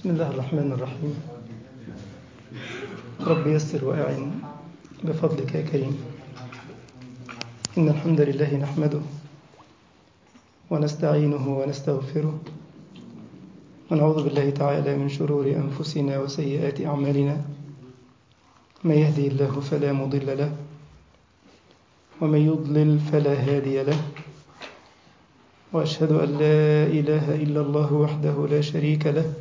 بسم الله الرحمن الرحيم رب يسر وأعن بفضلك يا كريم إن الحمد لله نحمده ونستعينه ونستغفره ونعوذ بالله تعالى من شرور أنفسنا وسيئات أعمالنا من يهدي الله فلا مضل له ومن يضلل فلا هادي له وأشهد أن لا إله إلا الله وحده لا شريك له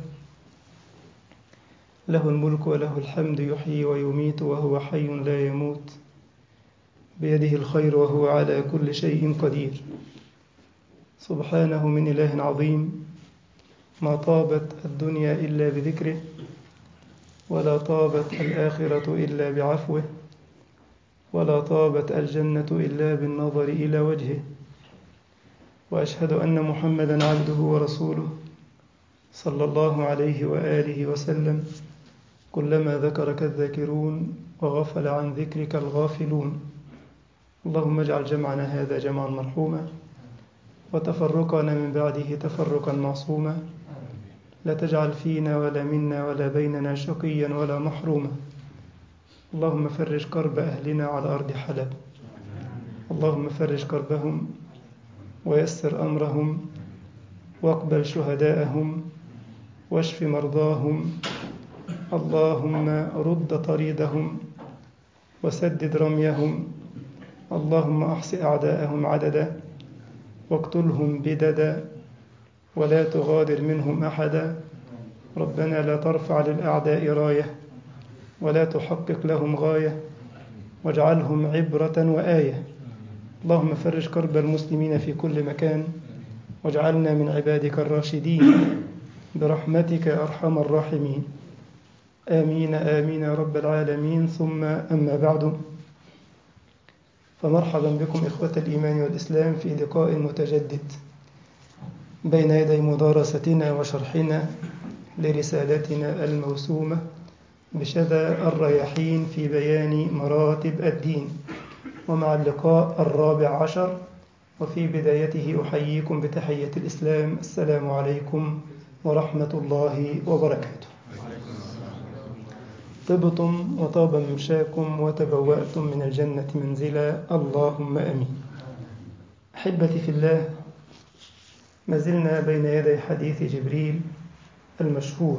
له الملك وله الحمد يحيي ويميت وهو حي لا يموت بيده الخير وهو على كل شيء قدير سبحانه من إله عظيم ما طابت الدنيا إلا بذكره ولا طابت الآخرة إلا بعفوه ولا طابت الجنة إلا بالنظر إلى وجهه وأشهد أن محمدا عبده ورسوله صلى الله عليه وآله وسلم كلما ذكرك الذاكرون وغفل عن ذكرك الغافلون اللهم اجعل جمعنا هذا جمعا مرحوما وتفرقنا من بعده تفرقا معصوما لا تجعل فينا ولا منا ولا بيننا شقيا ولا محروما اللهم فرج كرب أهلنا على أرض حلب اللهم فرج كربهم ويسر أمرهم واقبل شهداءهم واشف مرضاهم اللهم رد طريدهم وسدد رميهم اللهم أحص أعداءهم عددا واقتلهم بددا ولا تغادر منهم أحدا ربنا لا ترفع للأعداء راية ولا تحقق لهم غاية واجعلهم عبرة وآية اللهم فرج كرب المسلمين في كل مكان واجعلنا من عبادك الراشدين برحمتك أرحم الراحمين آمين آمين يا رب العالمين ثم أما بعد فمرحبا بكم إخوة الإيمان والإسلام في لقاء متجدد بين يدي مدارستنا وشرحنا لرسالتنا الموسومة بشذا الرياحين في بيان مراتب الدين ومع اللقاء الرابع عشر وفي بدايته أحييكم بتحية الإسلام السلام عليكم ورحمة الله وبركاته طبتم وطاب ممشاكم وتبوأتم من الجنة منزلا اللهم أمين أحبتي في الله ما زلنا بين يدي حديث جبريل المشهور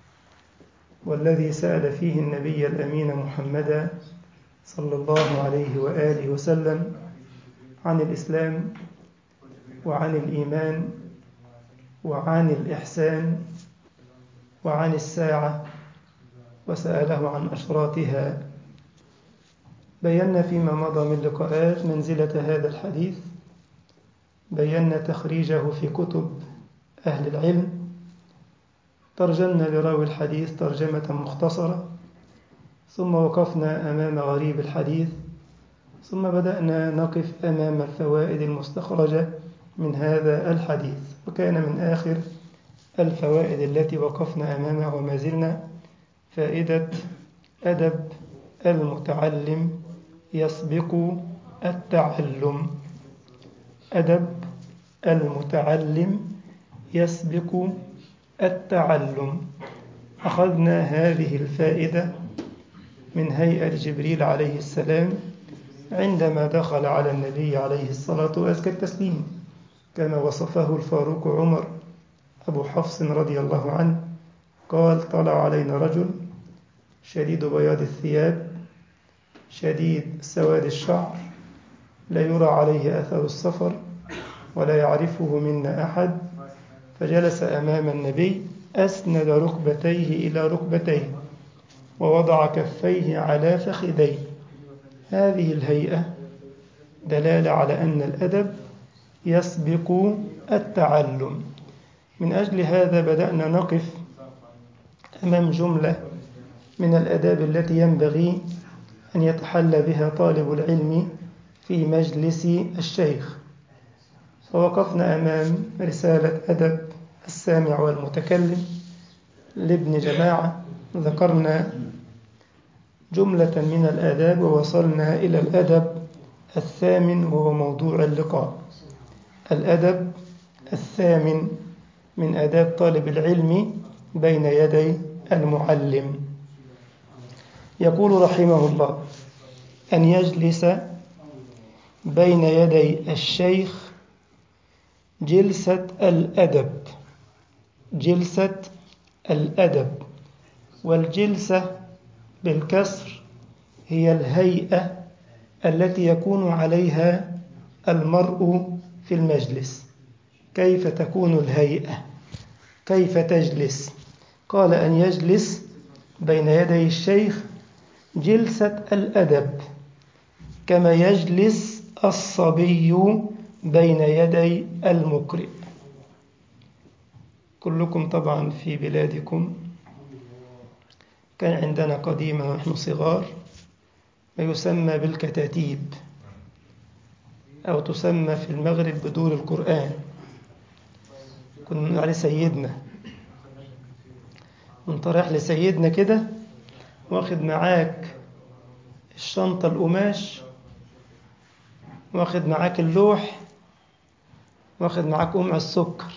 والذي سأل فيه النبي الأمين محمدا صلى الله عليه وآله وسلم عن الإسلام وعن الإيمان وعن الإحسان وعن الساعة وسأله عن أشراطها بينا فيما مضى من لقاءات منزلة هذا الحديث بينا تخريجه في كتب أهل العلم ترجمنا لراوي الحديث ترجمة مختصرة ثم وقفنا أمام غريب الحديث ثم بدأنا نقف أمام الفوائد المستخرجة من هذا الحديث وكان من آخر الفوائد التي وقفنا أمامها وما زلنا فائدة أدب المتعلم يسبق التعلم أدب المتعلم يسبق التعلم أخذنا هذه الفائدة من هيئة جبريل عليه السلام عندما دخل على النبي عليه الصلاة وأزكى التسليم كما وصفه الفاروق عمر أبو حفص رضي الله عنه قال طلع علينا رجل شديد بياض الثياب شديد سواد الشعر لا يرى عليه أثر السفر ولا يعرفه منا أحد فجلس أمام النبي أسند ركبتيه إلى ركبتيه ووضع كفيه على فخذيه هذه الهيئة دلالة على أن الأدب يسبق التعلم من أجل هذا بدأنا نقف أمام جملة من الأداب التي ينبغي أن يتحلى بها طالب العلم في مجلس الشيخ فوقفنا أمام رسالة أدب السامع والمتكلم لابن جماعة ذكرنا جملة من الآداب ووصلنا إلى الأدب الثامن وهو موضوع اللقاء الأدب الثامن من آداب طالب العلم بين يدي المعلم يقول رحمه الله أن يجلس بين يدي الشيخ جلسة الأدب جلسة الأدب والجلسة بالكسر هي الهيئة التي يكون عليها المرء في المجلس كيف تكون الهيئة كيف تجلس قال أن يجلس بين يدي الشيخ جلسة الأدب كما يجلس الصبي بين يدي المقرئ كلكم طبعا في بلادكم كان عندنا قديما ونحن صغار ما يسمى بالكتاتيب أو تسمى في المغرب بدور القرآن كنا عليه سيدنا وانت رايح لسيدنا كده واخد معاك الشنطة القماش واخد معاك اللوح واخد معاك قمع السكر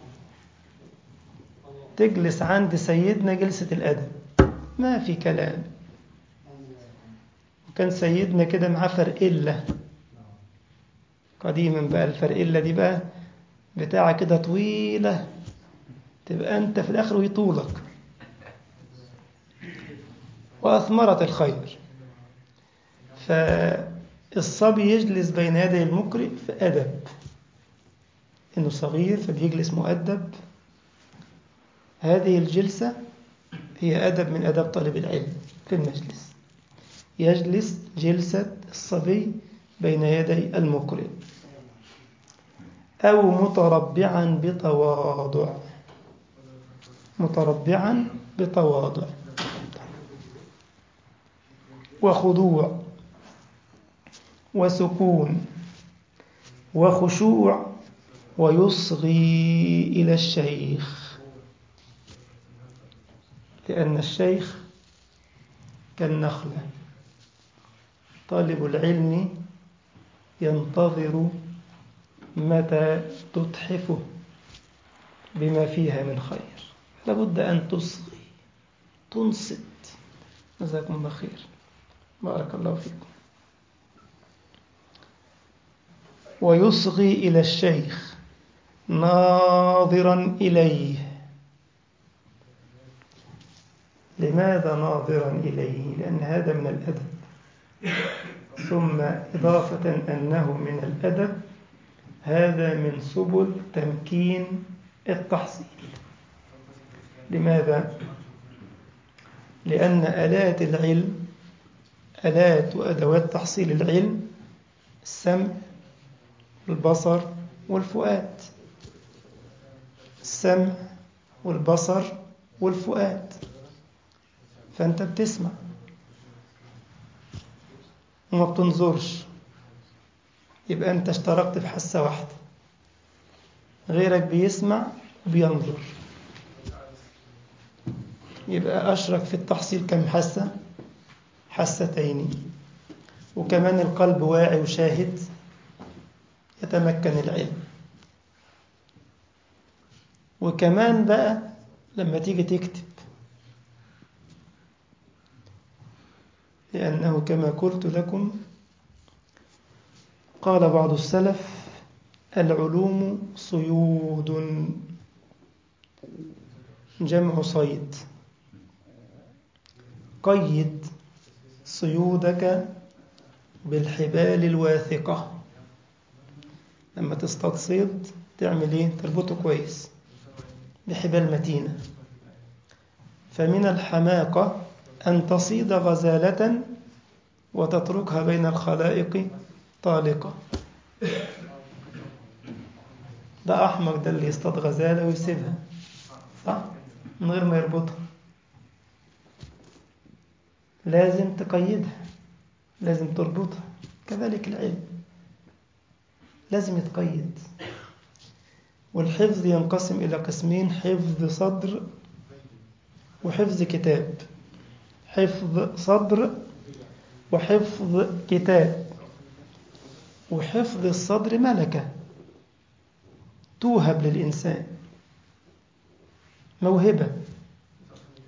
تجلس عند سيدنا جلسة الأدب ما في كلام وكان سيدنا كده معاه فرقلة قديما بقى الفرقلة دي بقى بتاعة كده طويلة تبقى أنت في الآخر ويطولك وأثمرت الخير فالصبي يجلس بين يدي المقرئ في أدب إنه صغير فبيجلس مؤدب هذه الجلسة هي أدب من أدب طالب العلم في المجلس يجلس جلسة الصبي بين يدي المقرئ أو متربعا بتواضع متربعا بتواضع وخضوع وسكون وخشوع ويصغي إلى الشيخ لأن الشيخ كالنخلة طالب العلم ينتظر متى تتحفه بما فيها من خير لابد أن تصغي تنصت جزاكم الله خير بارك الله فيكم ويصغي إلى الشيخ ناظرا إليه لماذا ناظرا إليه لأن هذا من الأدب ثم إضافة أنه من الأدب هذا من سبل تمكين التحصيل لماذا؟ لأن آلات العلم آلات وأدوات تحصيل العلم السمع البصر والفؤاد السمع والبصر والفؤاد فأنت بتسمع وما بتنظرش يبقى أنت اشتركت في حاسة واحدة غيرك بيسمع وبينظر يبقى أشرك في التحصيل كم حاسة حاستين وكمان القلب واعي وشاهد يتمكن العلم وكمان بقى لما تيجي تكتب لأنه كما قلت لكم قال بعض السلف العلوم صيود جمع صيد قيد صيودك بالحبال الواثقة لما تصطاد صيد تعمل ايه تربطه كويس بحبال متينة فمن الحماقة أن تصيد غزالة وتتركها بين الخلائق طالقة ده أحمق ده اللي يصطاد غزالة ويسيبها صح؟ من غير ما يربطها لازم تقيدها لازم تربطها كذلك العلم لازم يتقيد والحفظ ينقسم إلى قسمين حفظ صدر وحفظ كتاب حفظ صدر وحفظ كتاب وحفظ الصدر ملكة توهب للإنسان موهبة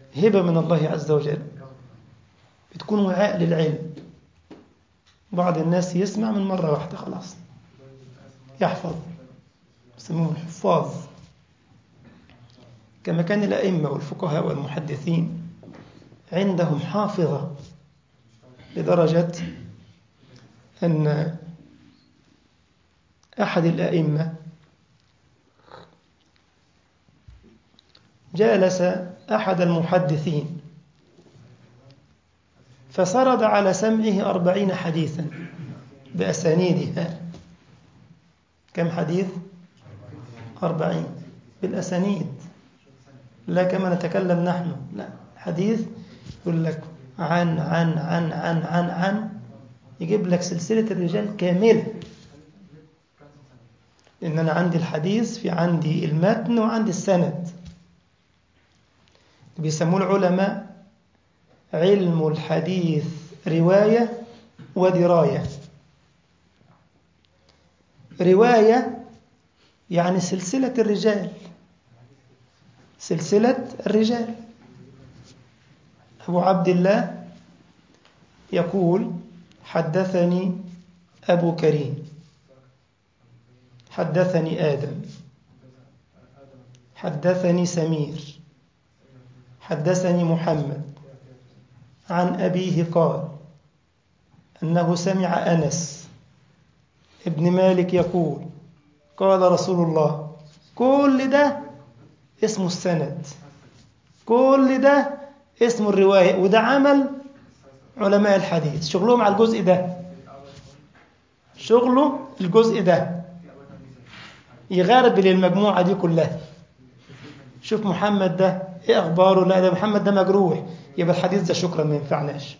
هبة من الله عز وجل بتكون وعاء للعلم بعض الناس يسمع من مرة واحدة خلاص يحفظ يسموهم الحفاظ كما كان الأئمة والفقهاء والمحدثين عندهم حافظة لدرجة أن أحد الأئمة جالس أحد المحدثين فسرد على سمعه أربعين حديثا بأسانيدها كم حديث؟ أربعين بالأسانيد لا كما نتكلم نحن لا حديث يقول لك عن عن عن عن عن عن يجيب لك سلسلة الرجال كاملة لأن أنا عندي الحديث في عندي المتن وعندي السند بيسموه العلماء علم الحديث رواية ودراية رواية يعني سلسلة الرجال سلسلة الرجال أبو عبد الله يقول حدثني أبو كريم حدثني آدم حدثني سمير حدثني محمد عن أبيه قال أنه سمع أنس ابن مالك يقول قال رسول الله كل ده اسمه السند كل ده اسمه الرواية وده عمل علماء الحديث شغلهم على الجزء ده شغله الجزء ده يغربل المجموعة دي كلها شوف محمد ده ايه اخباره لا ده محمد ده مجروح يبقى الحديث ده شكرا ما ينفعناش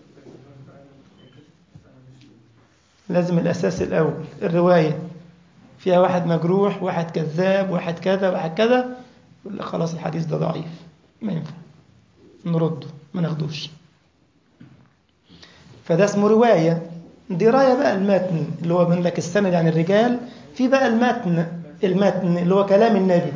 لازم الاساس الاول الروايه فيها واحد مجروح واحد كذاب واحد كذا واحد كذا يقول لك خلاص الحديث ده ضعيف ما ينفع نرده ما ناخدوش فده اسمه روايه درايه بقى المتن اللي هو من لك السند عن الرجال في بقى المتن المتن اللي هو كلام النبي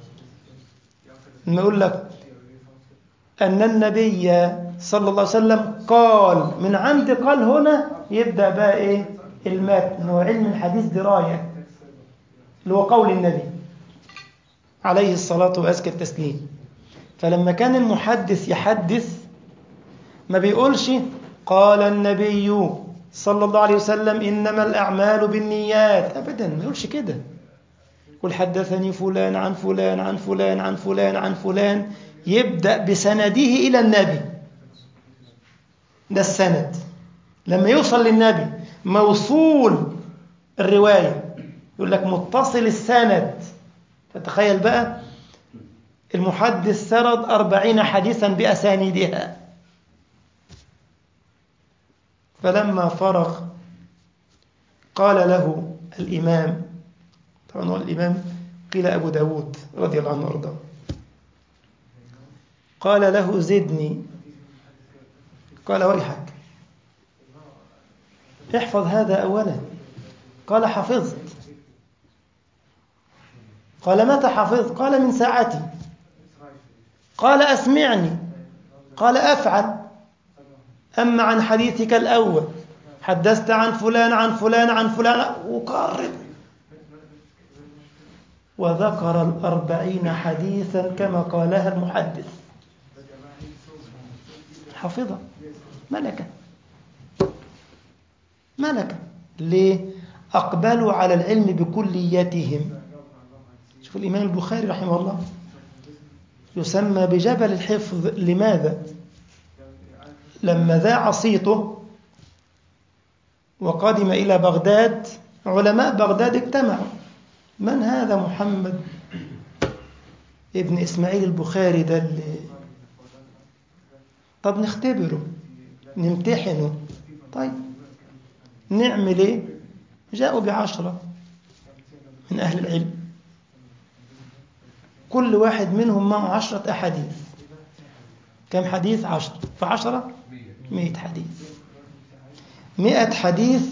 لما يقول لك أن النبي صلى الله عليه وسلم قال من عند قال هنا يبدأ بقى إيه المتن وعلم الحديث دراية اللي هو قول النبي عليه الصلاة وأزكى التسليم فلما كان المحدث يحدث ما بيقولش قال النبي صلى الله عليه وسلم إنما الأعمال بالنيات أبدا ما يقولش كده قل حدثني فلان عن فلان عن فلان عن فلان عن فلان يبدأ بسنده إلى النبي ده السند لما يوصل للنبي موصول الرواية يقول لك متصل السند فتخيل بقى المحدث سرد أربعين حديثا بأسانيدها فلما فرغ قال له الإمام طبعا هو الإمام قيل أبو داود رضي الله عنه وارضاه قال له زدني قال ويحك احفظ هذا أولا قال حفظت قال متى حفظت قال من ساعتي قال أسمعني قال أفعل أما عن حديثك الأول حدثت عن فلان عن فلان عن فلان وقرب وذكر الأربعين حديثا كما قالها المحدث حافظة ملكة ملكة ليه؟ أقبلوا على العلم بكليتهم شوف الإمام البخاري رحمه الله يسمى بجبل الحفظ لماذا؟ لما ذاع صيته وقدم إلى بغداد علماء بغداد اجتمعوا من هذا محمد ابن إسماعيل البخاري ده اللي طب نختبره نمتحنه طيب نعمل ايه جاءوا بعشرة من أهل العلم كل واحد منهم معه عشرة أحاديث كم حديث عشر فعشرة مئة حديث مئة حديث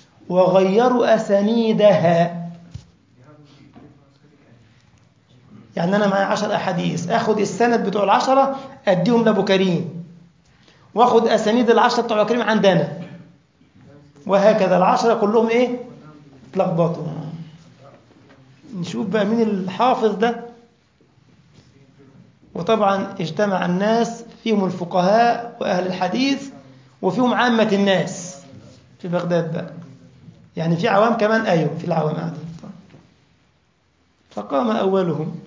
وغيروا أسانيدها يعني أنا معايا عشر أحاديث أخد السند بتوع العشرة أديهم لأبو كريم وأخد أسانيد العشرة بتوع أبو كريم عندنا وهكذا العشرة كلهم إيه؟ اتلخبطوا نشوف بقى مين الحافظ ده وطبعا اجتمع الناس فيهم الفقهاء وأهل الحديث وفيهم عامة الناس في بغداد بقى يعني في عوام كمان أيوه في العوام قاعدين فقام أولهم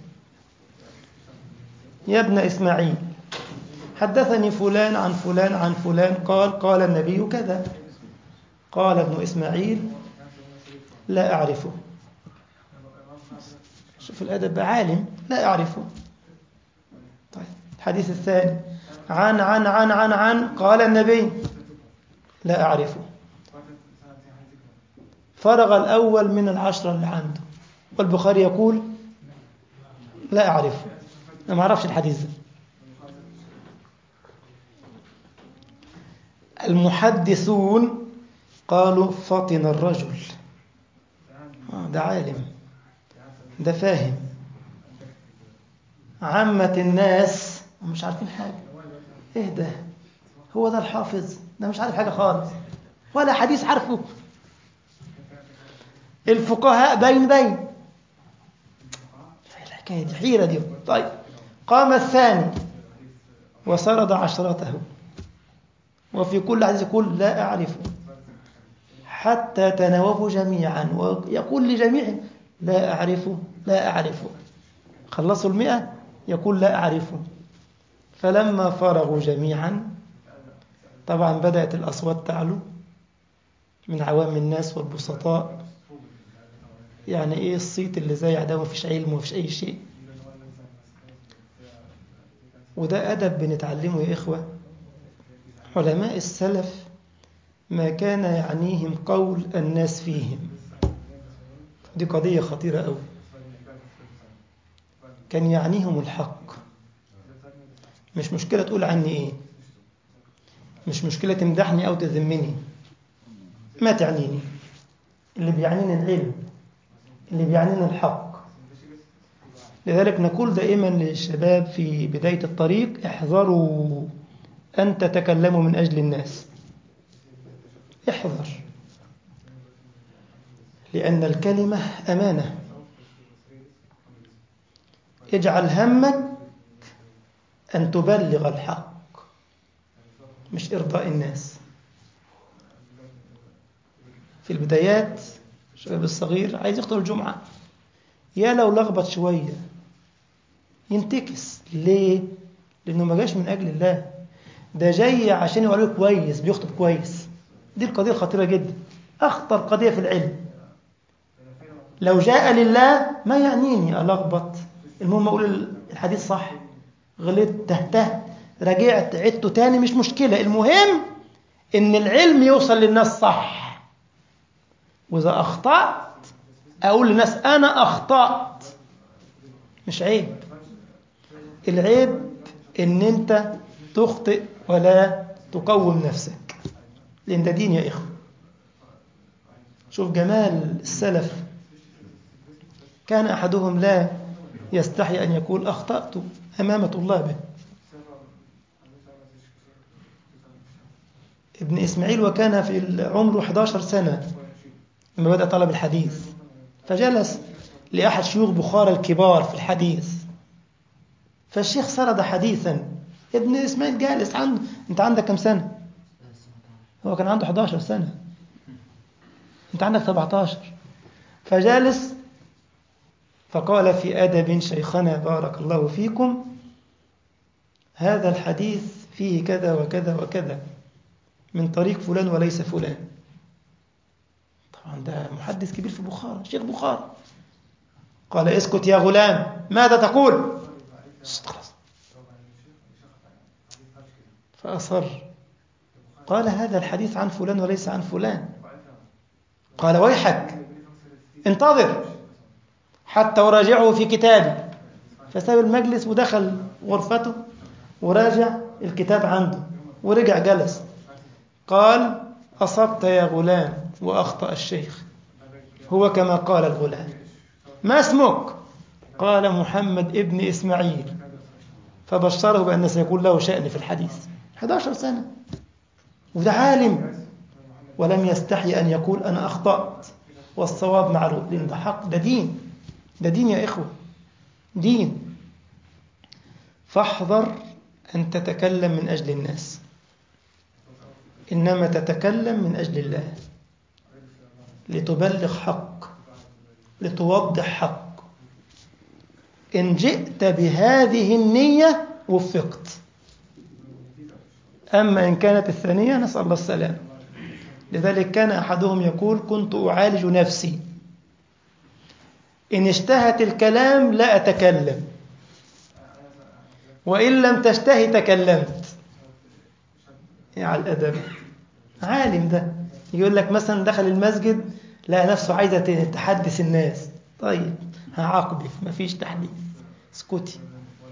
يا ابن إسماعيل حدثني فلان عن فلان عن فلان قال قال النبي كذا قال ابن إسماعيل لا أعرفه شوف الأدب عالم لا أعرفه طيب الحديث الثاني عن عن عن عن عن قال النبي لا أعرفه فرغ الأول من العشرة اللي عنده والبخاري يقول لا أعرفه أنا ما أعرفش الحديث ده المحدثون قالوا فطن الرجل آه ده عالم ده فاهم عامة الناس مش عارفين حاجة ايه ده هو ده الحافظ ده مش عارف حاجة خالص ولا حديث عارفه الفقهاء بين بين الحكاية دي حيرة دي طيب قام الثاني وسرد عشرته وفي كل حديث يقول لا أعرفه حتى تناوبوا جميعا ويقول لجميع لا أعرفه لا أعرفه خلصوا المئة يقول لا أعرفه فلما فرغوا جميعا طبعا بدأت الأصوات تعلو من عوام الناس والبسطاء يعني إيه الصيت اللي زي ده ومفيش علم ومفيش أي شيء وده أدب بنتعلمه يا إخوة علماء السلف ما كان يعنيهم قول الناس فيهم دي قضية خطيرة أوي كان يعنيهم الحق مش مشكلة تقول عني إيه مش مشكلة تمدحني أو تذمني ما تعنيني اللي بيعنيني العلم اللي بيعنيني الحق لذلك نقول دائما للشباب في بداية الطريق احذروا أن تتكلموا من أجل الناس احذر لأن الكلمة أمانة اجعل همك أن تبلغ الحق مش إرضاء الناس في البدايات الشباب الصغير عايز يخطب الجمعة يا لو لخبط شوية ينتكس ليه؟ لأنه ما جاش من أجل الله ده جاي عشان يقول له كويس بيخطب كويس دي القضية الخطيرة جدا أخطر قضية في العلم لو جاء لله ما يعنيني ألخبط المهم أقول الحديث صح غلطت تهته رجعت عدته تاني مش مشكلة المهم إن العلم يوصل للناس صح وإذا أخطأت أقول للناس أنا أخطأت مش عيب العيب إن أنت تخطئ ولا تقوم نفسك لأن ده دين يا إخوة شوف جمال السلف كان أحدهم لا يستحي أن يقول أخطأت أمام طلابه ابن إسماعيل وكان في عمره 11 سنة لما بدأ طلب الحديث فجلس لأحد شيوخ بخارى الكبار في الحديث فالشيخ سرد حديثا ابن إسماعيل جالس عنده أنت عندك كم سنة هو كان عنده 11 سنة أنت عندك 17 فجالس فقال في أدب شيخنا بارك الله فيكم هذا الحديث فيه كذا وكذا وكذا من طريق فلان وليس فلان طبعا ده محدث كبير في بخارى شيخ بخارى قال اسكت يا غلام ماذا تقول خلاص فأصر قال هذا الحديث عن فلان وليس عن فلان قال ويحك انتظر حتى أراجعه في كتابي فساب المجلس ودخل غرفته وراجع الكتاب عنده ورجع جلس قال أصبت يا غلام وأخطأ الشيخ هو كما قال الغلام ما اسمك قال محمد ابن إسماعيل فبشره بأن سيكون له شأن في الحديث 11 سنة وده عالم ولم يستحي أن يقول أنا أخطأت والصواب معروف لأن ده حق ده دين ده دين يا إخوة دين فاحذر أن تتكلم من أجل الناس إنما تتكلم من أجل الله لتبلغ حق لتوضح حق إن جئت بهذه النية وفقت أما إن كانت الثانية نسأل الله السلام لذلك كان أحدهم يقول كنت أعالج نفسي إن اشتهت الكلام لا أتكلم وإن لم تشتهي تكلمت يا على الأدب عالم ده يقول لك مثلا دخل المسجد لقى نفسه عايزة تحدث الناس طيب هعاقبك مفيش تحديث اسكتي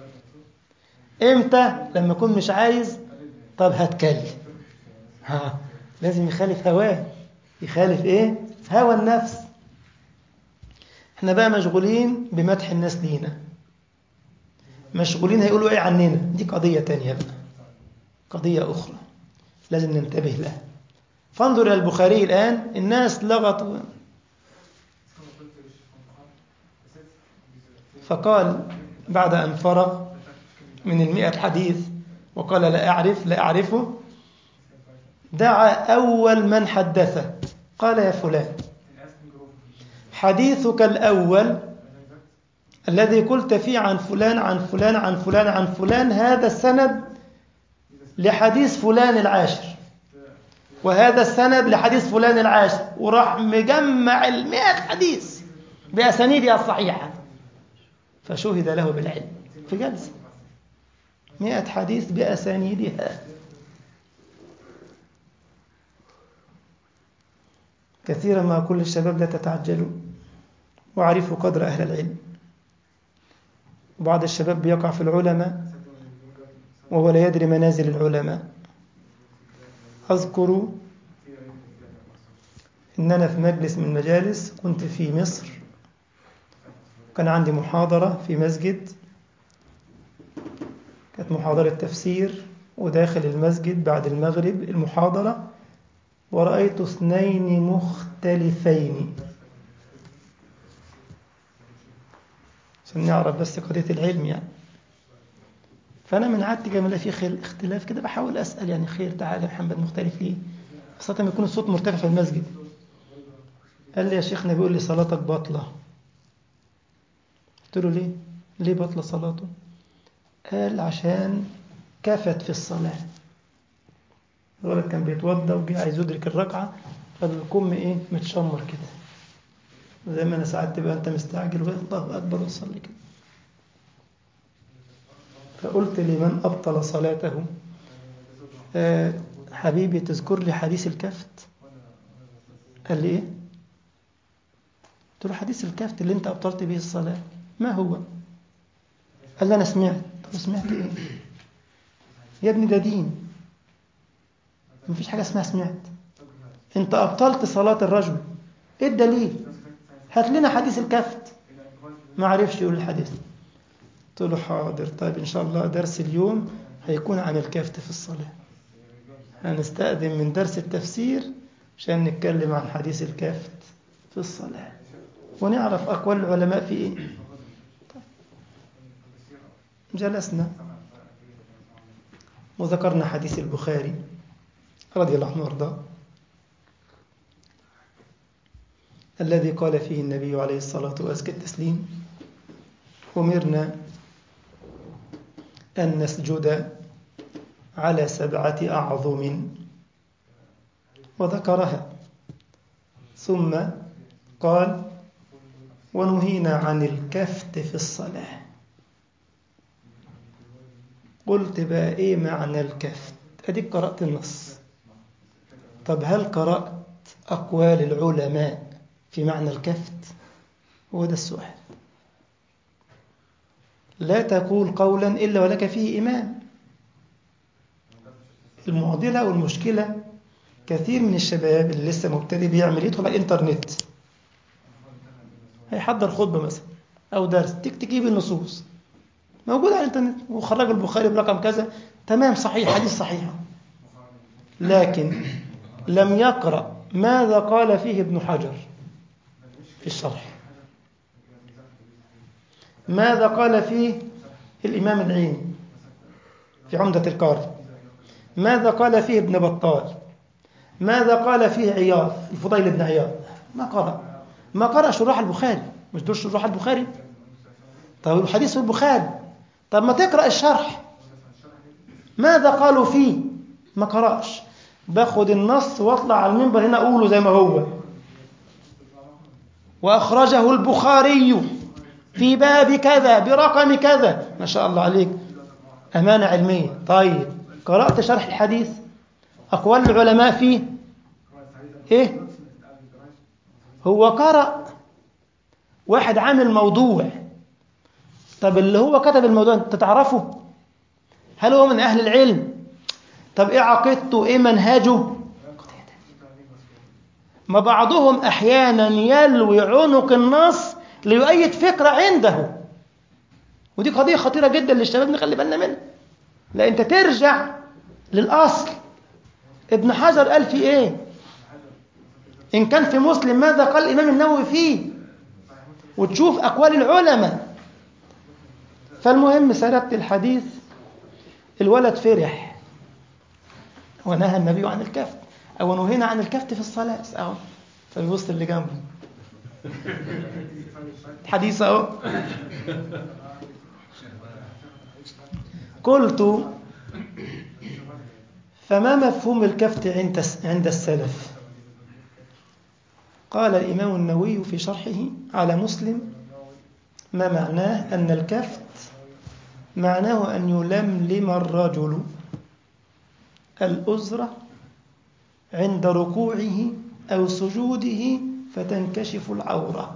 امتى لما اكون مش عايز طب هتكلم ها لازم يخالف هواه يخالف ايه هوى النفس احنا بقى مشغولين بمدح الناس لينا مشغولين هيقولوا ايه عننا دي قضية تانية بقى قضية أخرى لازم ننتبه لها فانظر إلى البخاري الآن الناس لغط فقال بعد أن فرغ من المئة حديث وقال لا أعرف لا أعرفه دعا أول من حدثه قال يا فلان حديثك الأول الذي قلت فيه عن فلان عن فلان عن فلان عن فلان هذا السند لحديث فلان العاشر وهذا السند لحديث فلان العاشر وراح مجمع المئة حديث بأسانيدها الصحيحة فشهد له بالعلم في جلسة مئة حديث بأسانيدها كثيرا ما أقول للشباب لا تتعجلوا وأعرفوا قدر أهل العلم بعض الشباب بيقع في العلماء وهو لا يدري منازل العلماء أذكر إن أنا في مجلس من مجالس كنت في مصر كان عندي محاضرة في مسجد كانت محاضرة تفسير وداخل المسجد بعد المغرب المحاضرة ورأيت اثنين مختلفين عشان نعرف بس قضية العلم يعني فأنا من عادتي كما في خير اختلاف كده بحاول أسأل يعني خير تعالى يا محمد مختلف ليه خاصة لما يكون الصوت مرتفع في المسجد قال لي يا شيخنا بيقول لي صلاتك باطلة قلت له ليه ليه باطلة صلاته قال عشان كفت في الصلاة الولد كان بيتوضى وجه عايز يدرك الركعة فالكم ايه متشمر كده زي ما انا ساعات تبقى انت مستعجل الله اكبر وصلي كده فقلت لمن ابطل صلاته آه حبيبي تذكر لي حديث الكفت قال لي ايه قلت له حديث الكفت اللي انت ابطلت به الصلاة ما هو قال لي انا سمعت طب سمعت ايه يا ابني ده دين مفيش حاجة اسمها سمعت انت ابطلت صلاة الرجل ايه الدليل هات لنا حديث الكفت ما عرفش يقول الحديث قلت له حاضر طيب ان شاء الله درس اليوم هيكون عن الكفت في الصلاة هنستأذن من درس التفسير عشان نتكلم عن حديث الكفت في الصلاة ونعرف أقوال العلماء في إيه جلسنا وذكرنا حديث البخاري رضي الله عنه وارضاه الذي قال فيه النبي عليه الصلاة وأزكى التسليم أمرنا أن نسجد على سبعة أعظم وذكرها ثم قال ونهينا عن الكفت في الصلاة قلت بقى إيه معنى الكفت أديك قرأت النص طب هل قرأت أقوال العلماء في معنى الكفت هو ده السؤال لا تقول قولا إلا ولك فيه إمام المعضلة والمشكلة كثير من الشباب اللي لسه مبتدئ بيعمل يدخل على الإنترنت هيحضر خطبة مثلا أو درس تك تجيب النصوص موجود على الإنترنت وخرج البخاري برقم كذا تمام صحيح حديث صحيح لكن لم يقرأ ماذا قال فيه ابن حجر في الشرح ماذا قال فيه الإمام العيني في عمدة القارئ ماذا قال فيه ابن بطال ماذا قال فيه عياض الفضيل بن عياض ما قرأ ما قرأ شروح البخاري مش دول شروح البخاري طب الحديث في البخاري طب ما تقرأ الشرح ماذا قالوا فيه ما قرأش باخد النص واطلع على المنبر هنا اقوله زي ما هو واخرجه البخاري في باب كذا برقم كذا ما شاء الله عليك امانه علميه طيب قرات شرح الحديث اقوال العلماء فيه ايه هو قرأ واحد عامل موضوع طب اللي هو كتب الموضوع انت تعرفه هل هو من اهل العلم طب ايه عقيدته ايه منهجه ما بعضهم احيانا يلوي عنق النص ليؤيد فكره عنده ودي قضيه خطيره جدا للشباب نخلي بالنا منها لا انت ترجع للاصل ابن حجر قال في ايه ان كان في مسلم ماذا قال الامام النووي فيه وتشوف اقوال العلماء فالمهم سردت الحديث الولد فرح ونهى النبي عن الكفت أو نهينا عن الكفت في الصلاة أهو فبيبص اللي جنبه حديث أهو قلت فما مفهوم الكفت عند عند السلف قال الإمام النووي في شرحه على مسلم ما معناه أن الكفت معناه أن يلملم الرجل الأزرة عند ركوعه أو سجوده فتنكشف العورة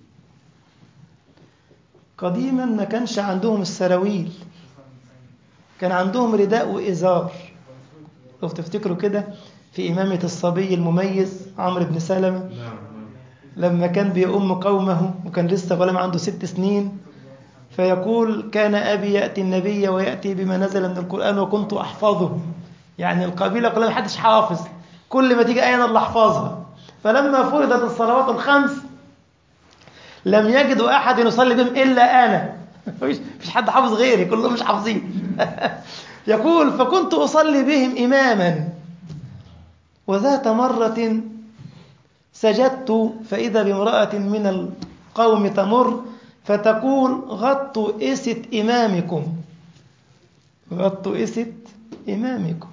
قديما ما كانش عندهم السراويل كان عندهم رداء وإزار لو تفتكروا كده في إمامة الصبي المميز عمرو بن سلمة لما كان بيؤم قومه وكان لسه غلام عنده ست سنين فيقول كان أبي يأتي النبي ويأتي بما نزل من القرآن وكنت أحفظه يعني القبيلة كلها محدش حافظ كل ما تيجي آية أنا اللي أحفظها فلما فرضت الصلوات الخمس لم يجدوا أحد يصلي بهم إلا أنا مفيش حد حافظ غيري كلهم مش حافظين يقول فكنت أصلي بهم إماما وذات مرة سجدت فإذا بامرأة من القوم تمر فتقول غطوا إسة إمامكم غطوا إسة إمامكم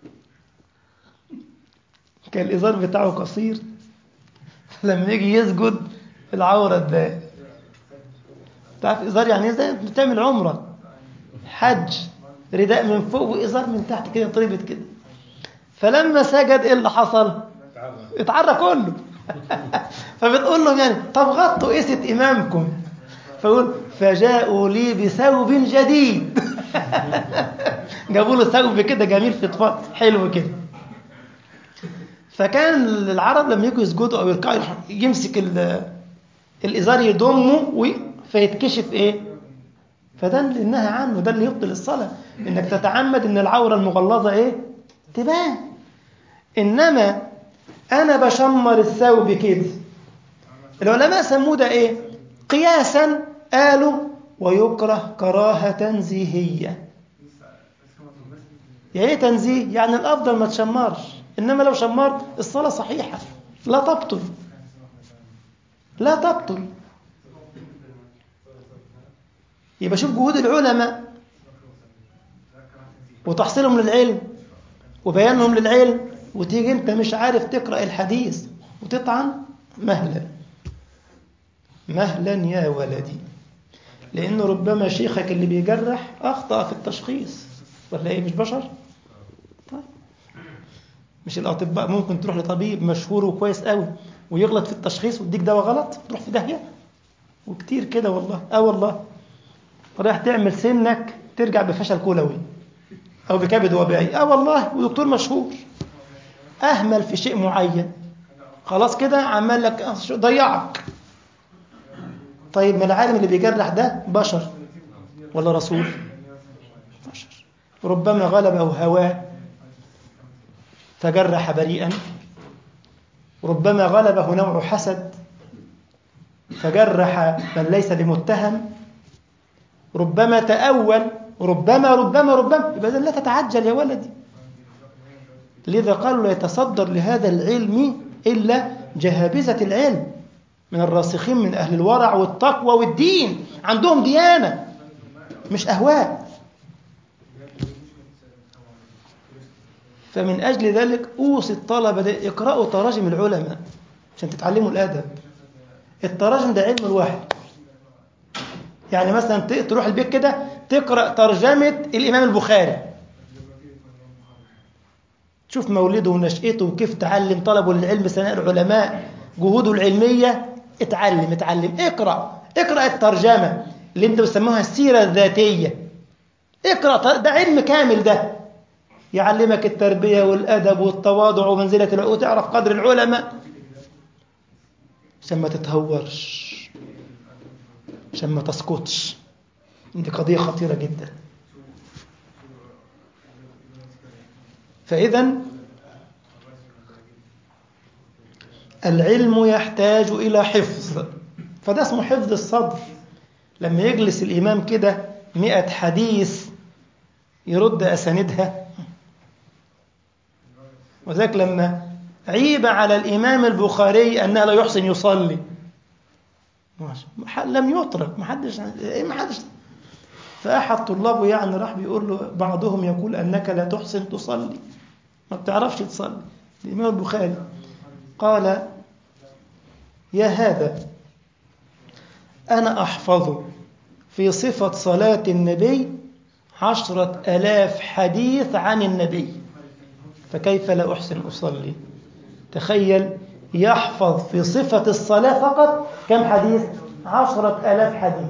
كان الإزار بتاعه قصير فلما يجي يسجد العورة تبان تعرف إزار يعني زي بتعمل عمرة حج رداء من فوق وإزار من تحت كده طربت كده فلما سجد إيه اللي حصل اتعرى كله فبتقول لهم يعني طب غطوا إسة إمامكم فيقول فجاءوا لي بثوب جديد جابوا له ثوب كده جميل فضفاض حلو كده فكان العرب لما يجوا يسجدوا او يركعوا يمسك الازار يضمه فيتكشف ايه فده اللي نهى عنه ده اللي يبطل الصلاه انك تتعمد ان العوره المغلظه ايه تبان انما انا بشمر الثوب كده العلماء سموه ده ايه قياسا قالوا ويكره كراهه تنزيهيه يعني ايه تنزيه يعني الافضل ما تشمرش انما لو شمرت الصلاه صحيحه لا تبطل لا تبطل يبقى شوف جهود العلماء وتحصيلهم للعلم وبيانهم للعلم وتيجي انت مش عارف تقرا الحديث وتطعن مهلا مهلا يا ولدي لانه ربما شيخك اللي بيجرح اخطا في التشخيص ولا ايه مش بشر طيب مش الاطباء ممكن تروح لطبيب مشهور وكويس قوي ويغلط في التشخيص ويديك دواء غلط تروح في داهيه وكتير كده والله اه والله رايح تعمل سنك ترجع بفشل كلوي او بكبد وبائي اه والله ودكتور مشهور اهمل في شيء معين خلاص كده عمال لك ضيعك طيب ما العالم اللي بيجرح ده بشر ولا رسول بشر ربما غلبه هواه فجرح بريئا ربما غلبه نوع حسد فجرح من ليس بمتهم ربما تأول ربما ربما ربما يبقى لا تتعجل يا ولدي لذا قالوا لا يتصدر لهذا العلم إلا جهابذة العلم من الراسخين من أهل الورع والتقوى والدين عندهم ديانة مش أهواء فمن أجل ذلك أوصي الطلبة ده اقرأوا تراجم العلماء عشان تتعلموا الأدب التراجم ده علم الواحد يعني مثلا تروح البيت كده تقرأ ترجمة الإمام البخاري تشوف مولده ونشأته وكيف تعلم طلبه للعلم سناء العلماء جهوده العلمية اتعلم اتعلم اقرأ اقرأ الترجمة اللي انت بتسموها السيرة الذاتية اقرأ ده علم كامل ده يعلمك التربية والأدب والتواضع ومنزلة العلماء وتعرف قدر العلماء عشان ما تتهورش عشان ما تسقطش دي قضية خطيرة جدا فإذا العلم يحتاج إلى حفظ فده اسمه حفظ الصدر لما يجلس الإمام كده مئة حديث يرد أساندها وذلك لما عيب على الإمام البخاري أنه لا يحسن يصلي لم يطرق ما حدش ما حدش فأحد طلابه يعني راح بيقول له بعضهم يقول أنك لا تحسن تصلي ما بتعرفش تصلي الإمام البخاري قال يا هذا أنا أحفظ في صفة صلاة النبي عشرة ألاف حديث عن النبي فكيف لا أحسن أصلي تخيل يحفظ في صفة الصلاة فقط كم حديث عشرة ألاف حديث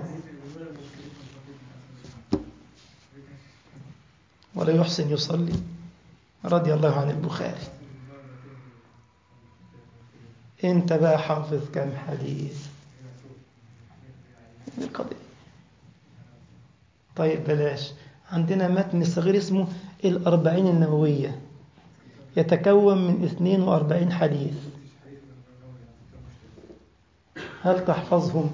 ولا يحسن يصلي رضي الله عن البخاري انت بقى حافظ كم حديث القضية طيب بلاش عندنا متن صغير اسمه الأربعين النووية يتكون من 42 حديث هل تحفظهم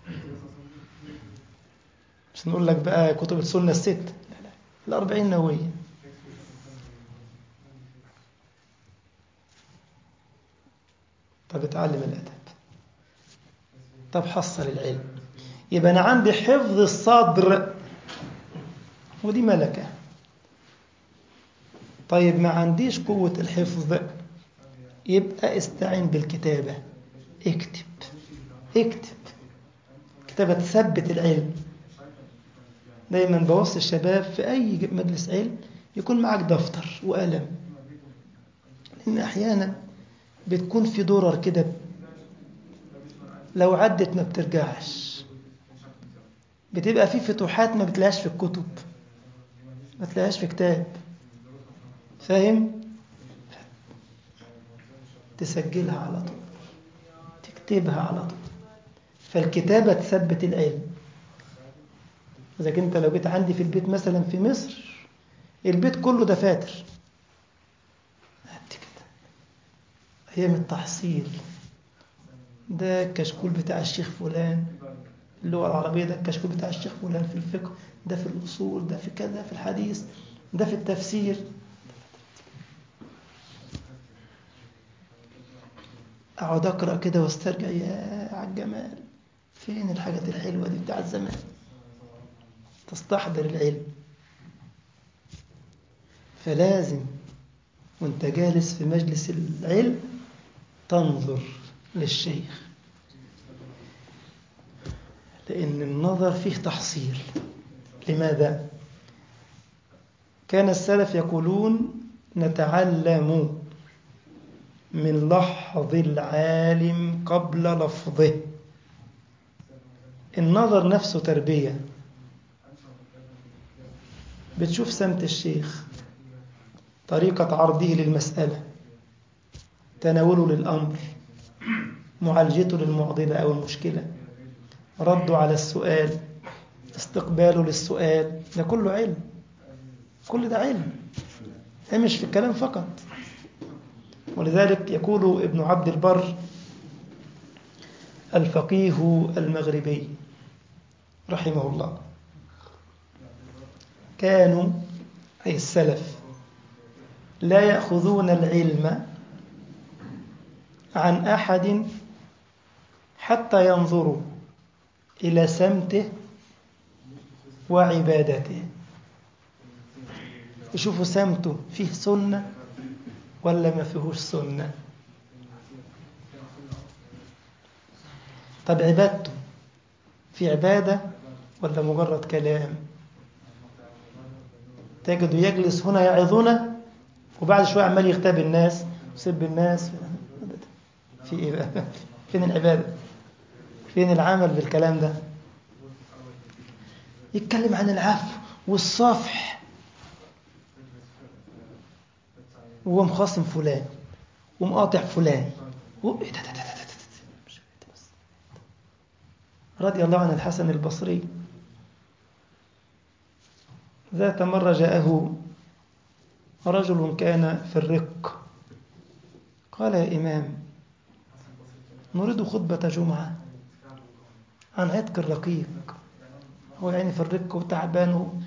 مش نقول لك بقى كتب السنة الست لا لا الأربعين نووية طب اتعلم الأدب طب حصل العلم يبقى أنا عندي حفظ الصدر ودي ملكة طيب ما عنديش قوة الحفظ يبقى استعين بالكتابة اكتب اكتب كتابة تثبت العلم دايما بوصي الشباب في أي مجلس علم يكون معك دفتر وقلم لأن أحيانا بتكون في درر كده لو عدت ما بترجعش بتبقى في فتوحات ما بتلاقيش في الكتب ما تلاقيهاش في كتاب فاهم تسجلها على طول تكتبها على طول فالكتابة تثبت العلم إذا كنت لو جيت عندي في البيت مثلا في مصر البيت كله دفاتر قد كده أيام التحصيل ده الكشكول بتاع الشيخ فلان اللغة العربية ده الكشكول بتاع الشيخ فلان في الفقه ده في الأصول ده في كذا في الحديث ده في التفسير أقعد أقرأ كده واسترجع يا على الجمال فين الحاجات الحلوة دي بتاع زمان تستحضر العلم فلازم وانت جالس في مجلس العلم تنظر للشيخ لأن النظر فيه تحصيل لماذا؟ كان السلف يقولون نتعلم من لحظ العالم قبل لفظه النظر نفسه تربية بتشوف سمت الشيخ طريقة عرضه للمسألة تناوله للأمر معالجته للمعضلة أو المشكلة رده على السؤال استقباله للسؤال ده كله علم كل ده علم ده مش في الكلام فقط ولذلك يقول ابن عبد البر الفقيه المغربي رحمه الله كانوا أي السلف لا يأخذون العلم عن أحد حتى ينظروا إلى سمته وعبادته يشوفوا سمته فيه سنة ولا ما فيهوش سنة طب عبادته في عبادة ولا مجرد كلام تجد يجلس هنا يعظنا وبعد شوية عمال يغتاب الناس يسب الناس في ايه بقى فين العبادة فين العمل بالكلام ده يتكلم عن العفو والصفح وهو مخاصم فلان ومقاطع فلان و... إيه ده ده ده ده ده ده. مش كده بس. رضي الله عن الحسن البصري ذات مرة جاءه رجل كان في الرق قال يا إمام نريد خطبة جمعة عن عتق الرقيق هو يعني في الرق وتعبان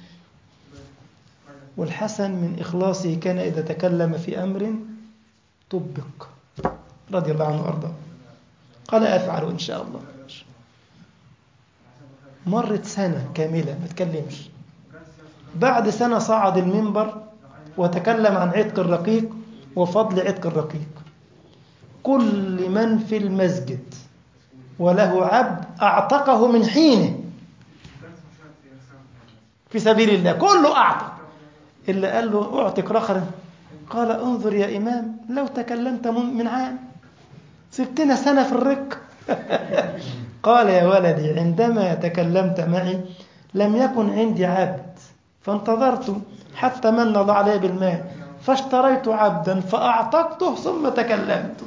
والحسن من إخلاصه كان إذا تكلم في أمر طبق رضي الله عنه وأرضاه قال أفعل إن شاء الله مرت سنة كاملة ما تكلمش بعد سنة صعد المنبر وتكلم عن عتق الرقيق وفضل عتق الرقيق كل من في المسجد وله عبد أعتقه من حينه في سبيل الله كله أعتق إلا قال له أعتق رخرا قال انظر يا إمام لو تكلمت من عام سبتنا سنة في الرق قال يا ولدي عندما تكلمت معي لم يكن عندي عبد فانتظرت حتى من الله علي بالمال فاشتريت عبدا فأعتقته ثم تكلمت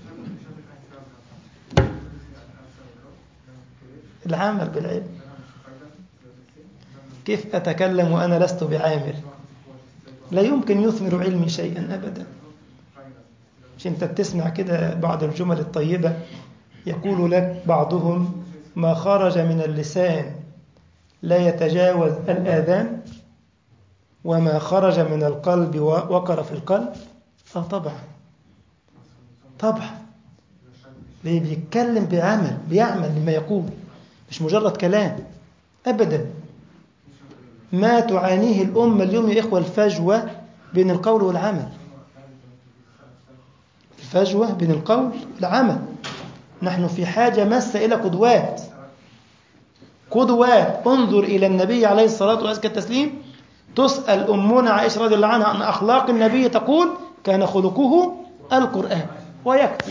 العمل بالعلم كيف أتكلم وأنا لست بعامل لا يمكن يثمر علمي شيئا أبدا مش أنت بتسمع كده بعض الجمل الطيبة يقول لك بعضهم ما خرج من اللسان لا يتجاوز الآذان وما خرج من القلب وقر في القلب اه طبعا طبعا ليه بيتكلم بعمل بيعمل لما يقول مش مجرد كلام أبدا ما تعانيه الأمة اليوم يا إخوة الفجوة بين القول والعمل الفجوة بين القول والعمل نحن في حاجة مسة إلى قدوات قدوات انظر إلى النبي عليه الصلاة والسلام التسليم تسأل أمنا عائشة رضي الله عنها عن أخلاق النبي تقول كان خلقه القرآن ويكفي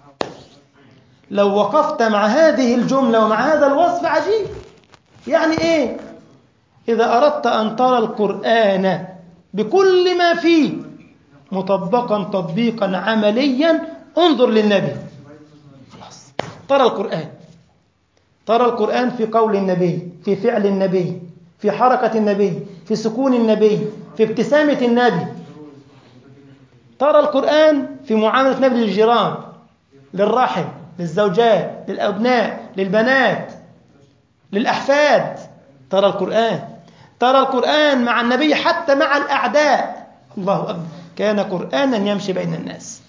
لو وقفت مع هذه الجملة ومع هذا الوصف عجيب يعني إيه إذا أردت أن ترى القرآن بكل ما فيه مطبقا تطبيقا عمليا انظر للنبي خلاص ترى القرآن ترى القرآن في قول النبي في فعل النبي في حركة النبي في سكون النبي في ابتسامة النبي ترى القرآن في معاملة النبي للجيران للرحم للزوجات للأبناء للبنات للأحفاد ترى القرآن ترى القرآن مع النبي حتى مع الأعداء الله أكبر كان قرآنا يمشي بين الناس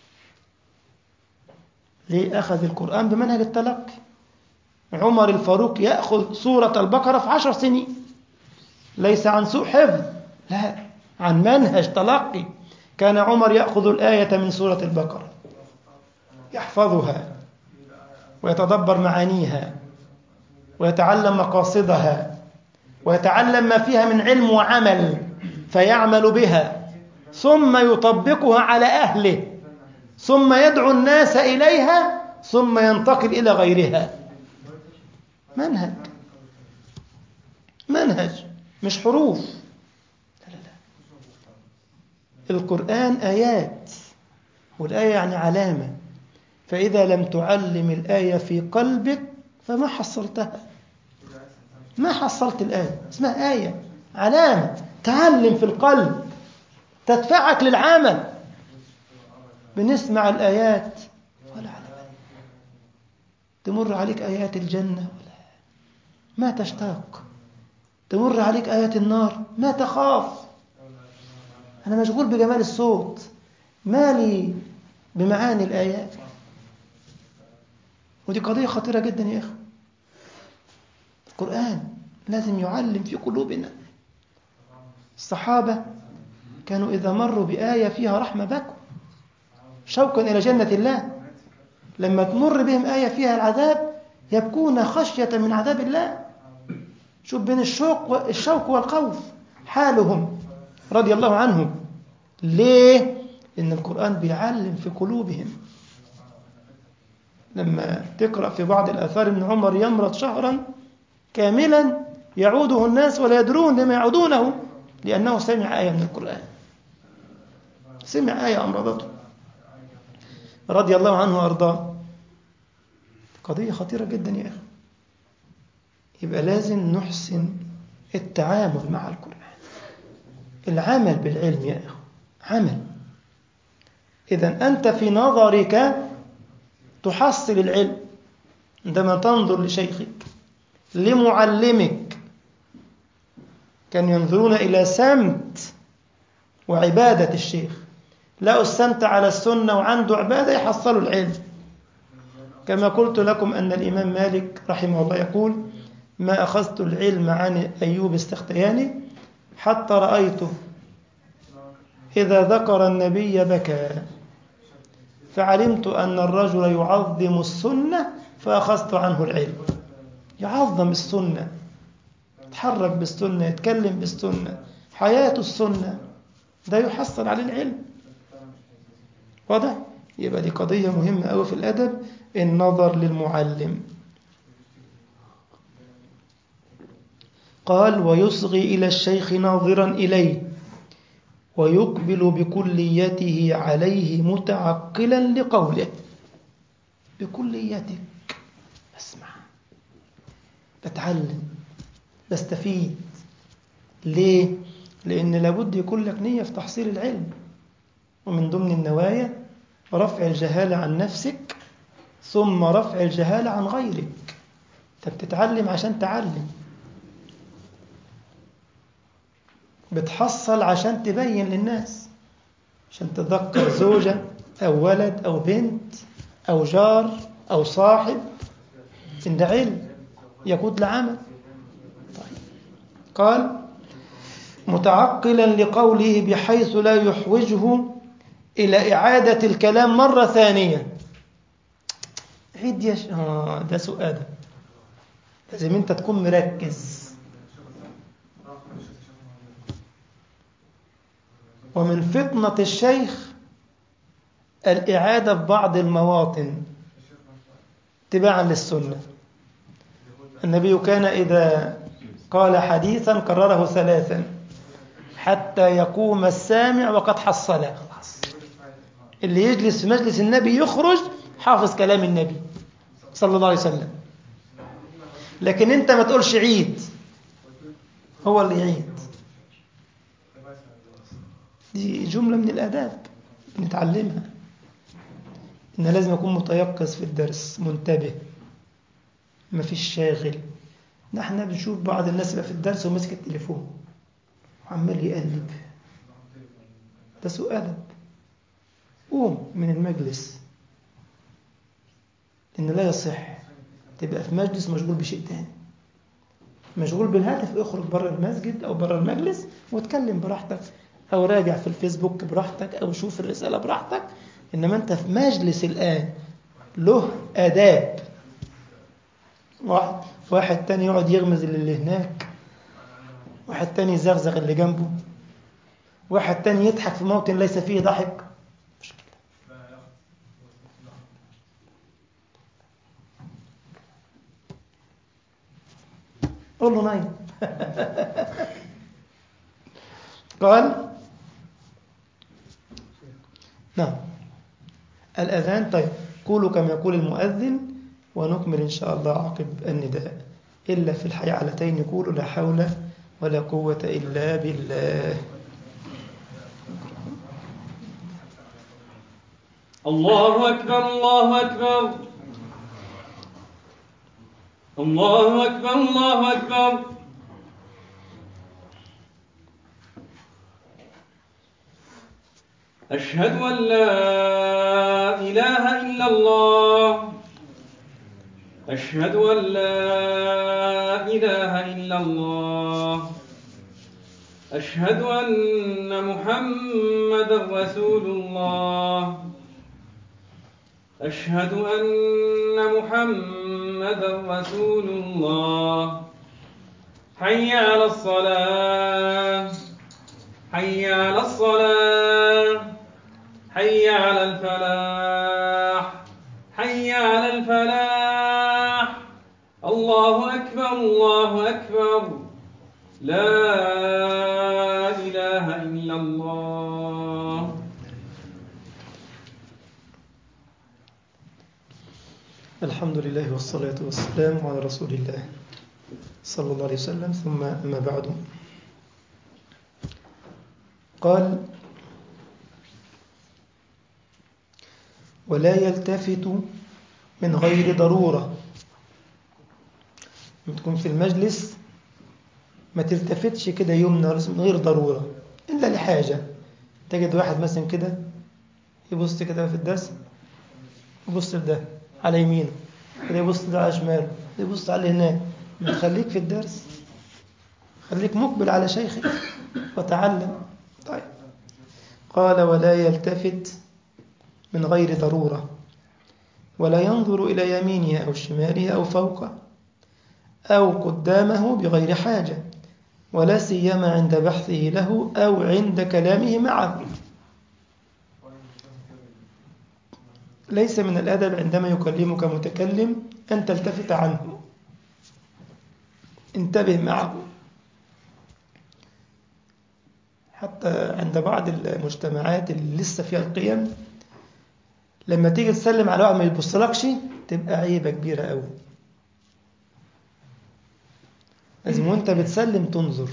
ليه أخذ القرآن بمنهج التلقي عمر الفاروق يأخذ سورة البقرة في عشر سنين ليس عن سوء حفظ لا عن منهج تلقي كان عمر يأخذ الآية من سورة البقرة يحفظها ويتدبر معانيها ويتعلم مقاصدها ويتعلم ما فيها من علم وعمل فيعمل بها ثم يطبقها على أهله ثم يدعو الناس إليها ثم ينتقل إلى غيرها منهج منهج مش حروف لا لا لا القرآن آيات والآية يعني علامة فإذا لم تعلم الآية في قلبك فما حصلتها ما حصلت الآية اسمها آية علامة تعلم في القلب تدفعك للعمل بنسمع الآيات ولا على بالك تمر عليك آيات الجنة ولا ما تشتاق تمر عليك آيات النار ما تخاف أنا مشغول بجمال الصوت مالي بمعاني الآيات ودي قضية خطيرة جدا يا إخوة القرآن لازم يعلم في قلوبنا الصحابة كانوا إذا مروا بآية فيها رحمة بكوا شوقا إلى جنة الله لما تمر بهم آية فيها العذاب يبكون خشية من عذاب الله شوف بين الشوق الشوق والخوف حالهم رضي الله عنهم ليه؟ إن القرآن بيعلم في قلوبهم لما تقرأ في بعض الآثار ابن عمر يمرض شهرا كاملا يعوده الناس ولا يدرون لما يعودونه لأنه سمع آية من القرآن سمع آية أمرضته رضي الله عنه وأرضاه قضية خطيرة جدا يا أخي يبقى لازم نحسن التعامل مع القرآن العمل بالعلم يا أخي عمل إذا أنت في نظرك تحصل العلم عندما تنظر لشيخك لمعلمك كانوا ينظرون إلى سمت وعبادة الشيخ لقوا السمت على السنة وعنده عبادة يحصلوا العلم كما قلت لكم أن الإمام مالك رحمه الله يقول ما أخذت العلم عن أيوب السختياني حتى رأيته إذا ذكر النبي بكى فعلمت أن الرجل يعظم السنة فأخذت عنه العلم يعظم السنة يتحرك بالسنة يتكلم بالسنة حياة السنة ده يحصل عليه العلم واضح؟ يبقى دي قضية مهمة أوي في الأدب النظر للمعلم قال ويصغي إلى الشيخ ناظرا إليه ويقبل بكليته عليه متعقلا لقوله بكليتك اسمع بتعلم بستفيد ليه؟ لأن لابد يكون لك نية في تحصيل العلم ومن ضمن النوايا رفع الجهالة عن نفسك ثم رفع الجهالة عن غيرك انت بتتعلم عشان تعلم بتحصل عشان تبين للناس عشان تذكر زوجة أو ولد أو بنت أو جار أو صاحب إن ده علم يقود لعمل طيب. قال متعقلا لقوله بحيث لا يحوجه إلى إعادة الكلام مرة ثانية عيد يش... آه ده سؤال لازم أنت تكون مركز ومن فطنة الشيخ الإعادة في بعض المواطن تباعا للسنة النبي كان إذا قال حديثا كرره ثلاثا حتى يقوم السامع وقد حصله خلاص اللي يجلس في مجلس النبي يخرج حافظ كلام النبي صلى الله عليه وسلم لكن انت ما تقولش عيد هو اللي يعيد دي جملة من الآداب نتعلمها إن لازم أكون متيقظ في الدرس منتبه ما فيش شاغل نحن بنشوف بعض الناس اللي في الدرس وماسك التليفون وعمال يقلب ده سوء أدب قوم من المجلس إن لا يصح تبقى في مجلس مشغول بشيء تاني مشغول بالهدف اخرج بره المسجد أو بره المجلس واتكلم براحتك أو راجع في الفيسبوك براحتك أو شوف الرسالة براحتك إنما أنت في مجلس الآن له آداب واحد, واحد تاني يقعد يغمز اللي هناك واحد تاني يزغزغ اللي جنبه واحد تاني يضحك في موطن ليس فيه ضحك مش كده قول له نايم قال نعم الأذان طيب قولوا كما يقول المؤذن ونكمل إن شاء الله عقب النداء إلا في الحيعلتين يقول لا حول ولا قوة إلا بالله الله أكبر الله أكبر الله أكبر الله أكبر أشهد أن لا إله إلا الله أشهد أن لا إله إلا الله أشهد أن محمدا رسول الله أشهد أن محمدا رسول الله حي على الصلاة حي على الصلاة حي على الفلاح حي على الفلاح الله أكبر الله أكبر لا إله إلا الله الحمد لله والصلاة والسلام على رسول الله صلى الله عليه وسلم ثم أما بعد قال ولا يلتفت من غير ضرورة لما تكون في المجلس ما تلتفتش كده يمنى من غير ضرورة إلا لحاجة تجد واحد مثلا كده يبص كده في الدرس يبص لده على يمينه كده يبص ده على شماله يبص على هناك ما تخليك في الدرس خليك مقبل على شيخك وتعلم طيب قال ولا يلتفت من غير ضرورة ولا ينظر إلى يمينه أو شماله أو فوقه أو قدامه بغير حاجة ولا سيما عند بحثه له أو عند كلامه معه ليس من الأدب عندما يكلمك متكلم أن تلتفت عنه انتبه معه حتى عند بعض المجتمعات اللي لسه فيها القيم لما تيجي تسلم على واحد ما يبصلكش تبقى عيبة كبيرة قوي لازم وانت بتسلم تنظر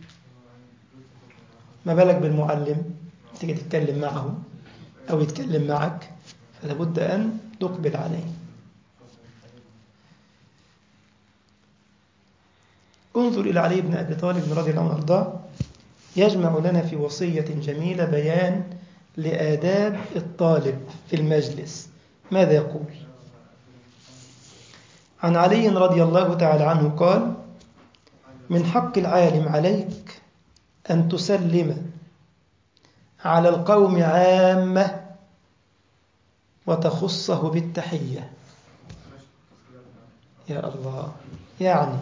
ما بالك بالمعلم تيجي تتكلم معه أو يتكلم معك فلا بد أن تقبل عليه انظر إلى علي بن أبي طالب رضي الله عنه وارضاه يجمع لنا في وصية جميلة بيان لآداب الطالب في المجلس ماذا يقول عن علي رضي الله تعالى عنه قال من حق العالم عليك أن تسلم على القوم عامة وتخصه بالتحية يا الله يعني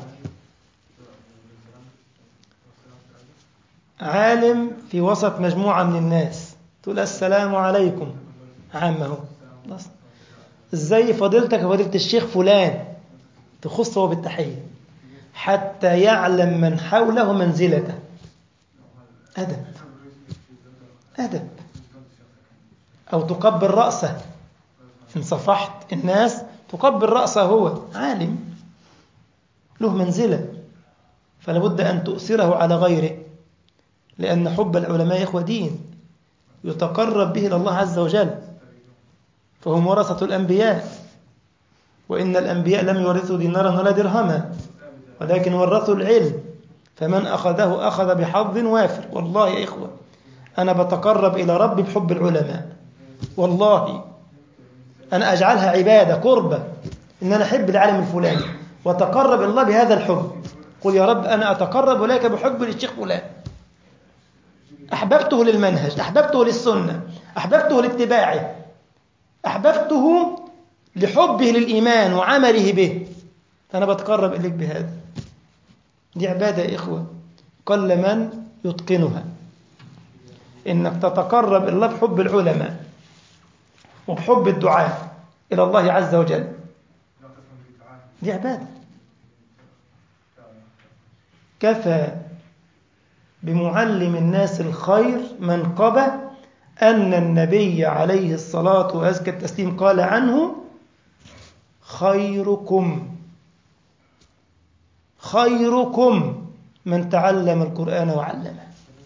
عالم في وسط مجموعة من الناس تقول السلام عليكم عامه بس ازاي فضيلتك فضيلة الشيخ فلان تخصه بالتحية حتى يعلم من حوله منزلته أدب أدب أو تقبل رأسه إن صفحت الناس تقبل رأسه هو عالم له منزلة فلا بد أن تؤثره على غيره لأن حب العلماء إخوة دين يتقرب به إلى الله عز وجل فهم ورثة الأنبياء وإن الأنبياء لم يورثوا دينارا ولا درهما ولكن ورثوا العلم فمن أخذه أخذ بحظ وافر والله يا إخوة أنا بتقرب إلى ربي بحب العلماء والله أنا أجعلها عبادة قربة إن أنا أحب العالم الفلاني وتقرب الله بهذا الحب قل يا رب أنا أتقرب إليك بحب للشيخ فلان أحببته للمنهج أحببته للسنة أحببته لاتباعه أحببته لحبه للإيمان وعمله به أنا بتقرب إليك بهذا دي عبادة يا إخوة قل من يتقنها إنك تتقرب الله بحب العلماء وبحب الدعاء إلى الله عز وجل دي عبادة كفى بمعلم الناس الخير منقبة أن النبي عليه الصلاة وأزكى التسليم قال عنه خيركم خيركم من تعلم القرآن وعلمه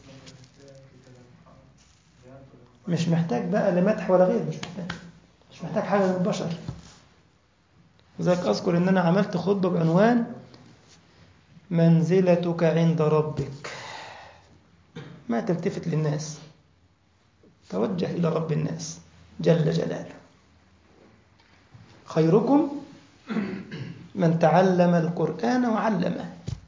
مش محتاج بقى لمدح ولا غير مش محتاج مش محتاج حاجة من البشر لذلك أذكر إن أنا عملت خطبة بعنوان منزلتك عند ربك ما تلتفت للناس توجه إلى رب الناس جل جلاله خيركم من تعلم القرآن وعلمه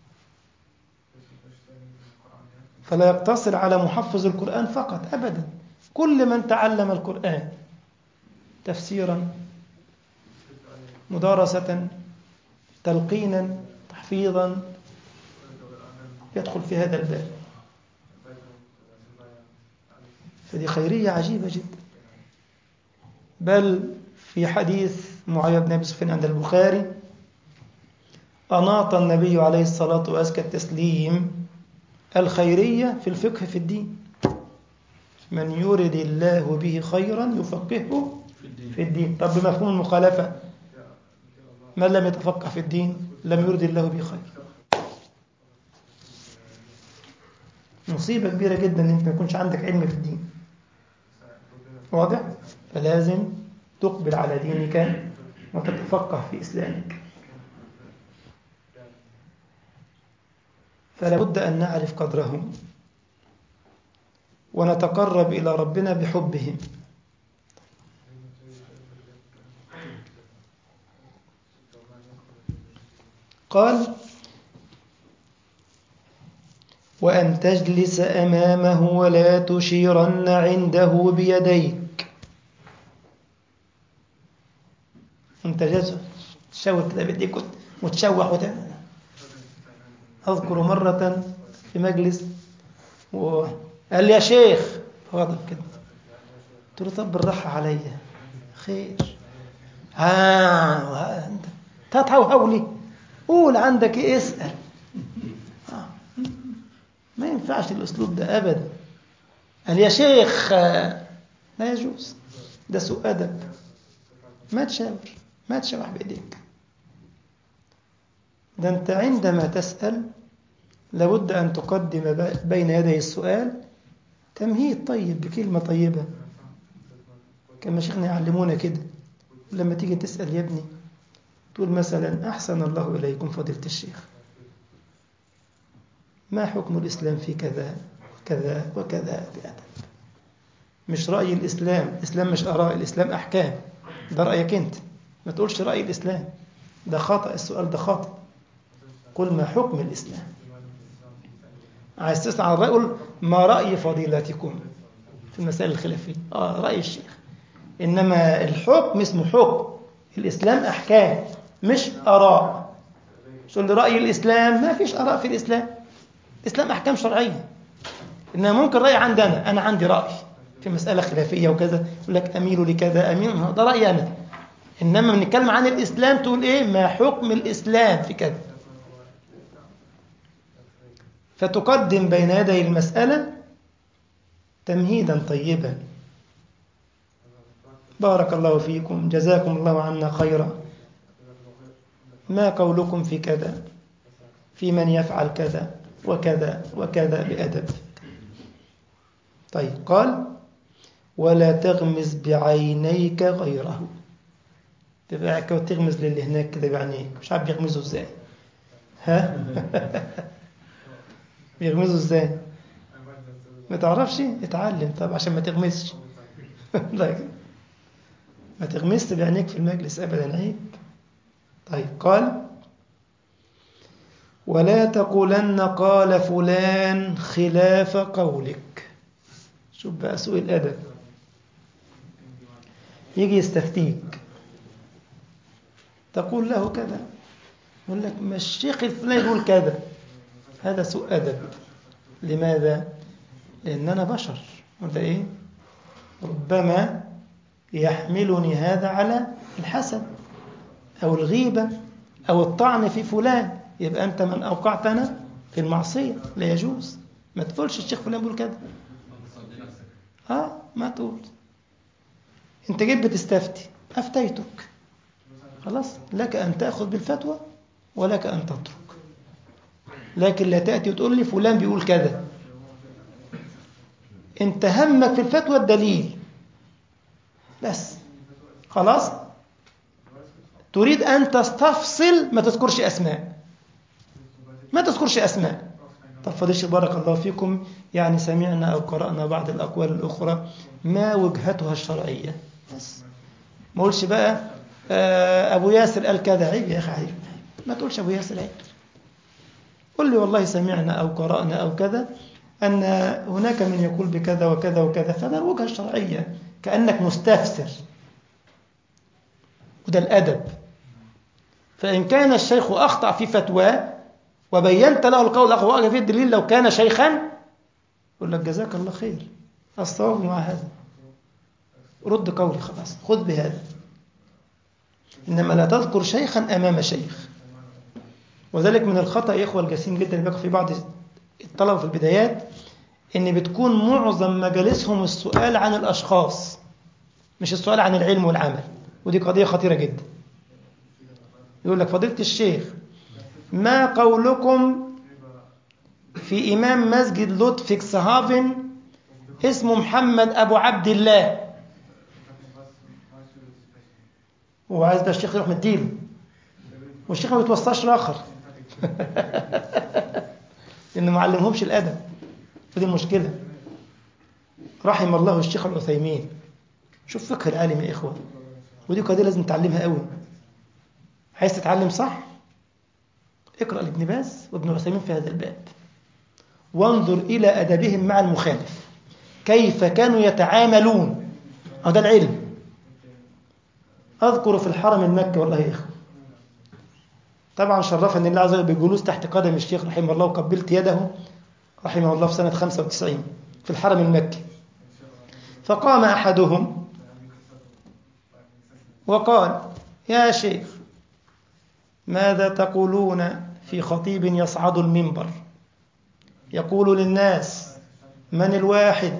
فلا يقتصر على محفظ القرآن فقط أبدا كل من تعلم القرآن تفسيرا مدارسة تلقينا تحفيظا يدخل في هذا الباب فدي خيرية عجيبة جدا بل في حديث معاوية بن أبي سفيان عند البخاري أناط النبي عليه الصلاة وأزكى التسليم الخيرية في الفقه في الدين من يرد الله به خيرا يفقهه في الدين طب بمفهوم المخالفة من لم يتفقه في الدين لم يرد الله به خير مصيبة كبيرة جدا ان انت ما يكونش عندك علم في الدين واضح؟ فلازم تقبل على دينك وتتفقه في إسلامك فلا بد أن نعرف قدرهم ونتقرب إلى ربنا بحبهم قال وأن تجلس أمامه ولا تشيرن عنده بيديك أنت جالس تشاور كده بيديك وتشوح وتعمل أذكر مرة في مجلس وقال لي يا شيخ غضب كده قلت له طب بالراحة عليا خير ها انت تتهوهو لي قول عندك ايه اسأل آه. ما ينفعش الأسلوب ده أبدا قال يا شيخ لا يجوز ده سوء أدب ما تشاور ما تشوح بإيديك ده أنت عندما تسأل لابد أن تقدم بين يدي السؤال تمهيد طيب بكلمة طيبة كما شيخنا يعلمونا كده لما تيجي تسأل يا ابني تقول مثلا أحسن الله إليكم فضيلة الشيخ ما حكم الإسلام في كذا وكذا وكذا بأدب مش رأي الإسلام الإسلام مش آراء الإسلام أحكام ده رأيك أنت ما تقولش رأي الإسلام ده خطأ السؤال ده خطأ قل ما حكم الإسلام عايز تسأل عن الرأي قل ما رأي فضيلتكم في المسائل الخلافية آه رأي الشيخ إنما الحكم اسمه حكم الإسلام أحكام مش آراء شو اللي رأي الإسلام ما فيش آراء في الإسلام الإسلام أحكام شرعية إنما ممكن رأي عندنا أنا عندي رأي في مسألة خلافية وكذا يقول لك أميل لكذا أميل ده رأيي أنا إنما بنتكلم عن الإسلام تقول إيه ما حكم الإسلام في كذا فتقدم بين يدي المسألة تمهيدا طيبا بارك الله فيكم جزاكم الله عنا خيرا ما قولكم في كذا في من يفعل كذا وكذا وكذا بأدب طيب قال ولا تغمز بعينيك غيره تبقى وتغمز للي هناك كده بعينيك مش عارف بيغمزوا ازاي ها بيغمزوا ازاي ما تعرفش اتعلم طب عشان ما تغمزش ما تغمزت بعينيك في المجلس ابدا عيب طيب قال ولا تقولن قال فلان خلاف قولك شوف بقى سوء الادب يجي يستفتيك تقول له كذا يقول لك ما الشيخ الفلاني يقول كذا هذا سوء أدب لماذا؟ لأن أنا بشر وده إيه؟ ربما يحملني هذا على الحسد أو الغيبة أو الطعن في فلان يبقى أنت من أوقعتنا في المعصية لا يجوز ما تقولش الشيخ فلان بيقول كذا آه ما تقول أنت جيت بتستفتي أفتيتك خلاص لك أن تأخذ بالفتوى ولك أن تترك لكن لا تأتي وتقول لي فلان بيقول كذا انت همك في الفتوى الدليل بس خلاص تريد أن تستفصل ما تذكرش أسماء ما تذكرش أسماء طب فضيش بارك الله فيكم يعني سمعنا أو قرأنا بعض الأقوال الأخرى ما وجهتها الشرعية بس ما قولش بقى أبو ياسر قال كذا عيب يا أخي عيب ما تقولش أبو ياسر عيب قل لي والله سمعنا أو قرأنا أو كذا أن هناك من يقول بكذا وكذا وكذا فده الوجهة الشرعية كأنك مستفسر وده الأدب فإن كان الشيخ أخطأ في فتواه وبينت له القول أخوة فيه الدليل لو كان شيخا يقول لك جزاك الله خير الصواب مع هذا رد قولي خلاص خذ بهذا إنما لا تذكر شيخا أمام شيخ وذلك من الخطأ يا إخوة الجسيم جدا اللي في بعض الطلبة في البدايات إن بتكون معظم مجالسهم السؤال عن الأشخاص مش السؤال عن العلم والعمل ودي قضية خطيرة جدا يقول لك فضيلة الشيخ ما قولكم في إمام مسجد لطفكس هافن اسمه محمد أبو عبد الله هو عايز بقى الشيخ يروح مديله والشيخ ما بيتوصاش لآخر لأنه ما علمهمش الأدب فدي المشكلة رحم الله الشيخ العثيمين شوف فقه العالم يا إخوة ودي قضية لازم تعلمها قوي عايز تتعلم صح اقرأ لابن باز وابن عثيمين في هذا الباب وانظر إلى أدبهم مع المخالف كيف كانوا يتعاملون هذا العلم أذكر في الحرم المكي والله يا إخوة طبعا شرفني الله عز وجل بجلوس تحت قدم الشيخ رحمه الله وقبلت يده رحمه الله في سنة 95 في الحرم المكي فقام أحدهم وقال يا شيخ ماذا تقولون في خطيب يصعد المنبر يقول للناس من الواحد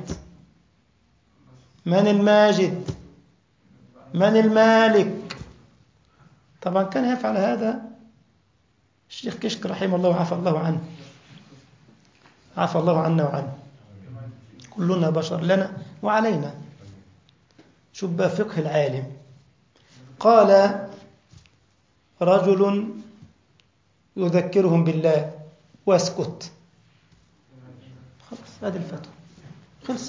من الماجد من المالك طبعا كان يفعل هذا الشيخ كشك رحمه الله وعفى الله عنه عفى الله عنا وعنه كلنا بشر لنا وعلينا شوف بقى فقه العالم قال رجل يذكرهم بالله واسكت خلاص هذه الفتوى خلص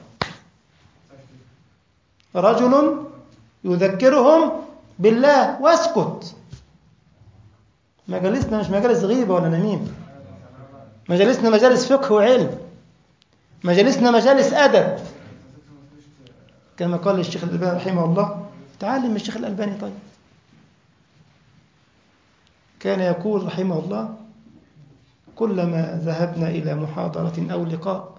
رجل يذكرهم بالله واسكت مجالسنا مش مجالس غيبة ولا نميمة مجالسنا مجالس فقه وعلم مجالسنا مجالس أدب كما قال الشيخ الألباني رحمه الله تعلم الشيخ الألباني طيب كان يقول رحمه الله كلما ذهبنا إلى محاضرة أو لقاء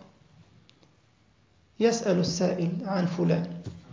يسأل السائل عن فلان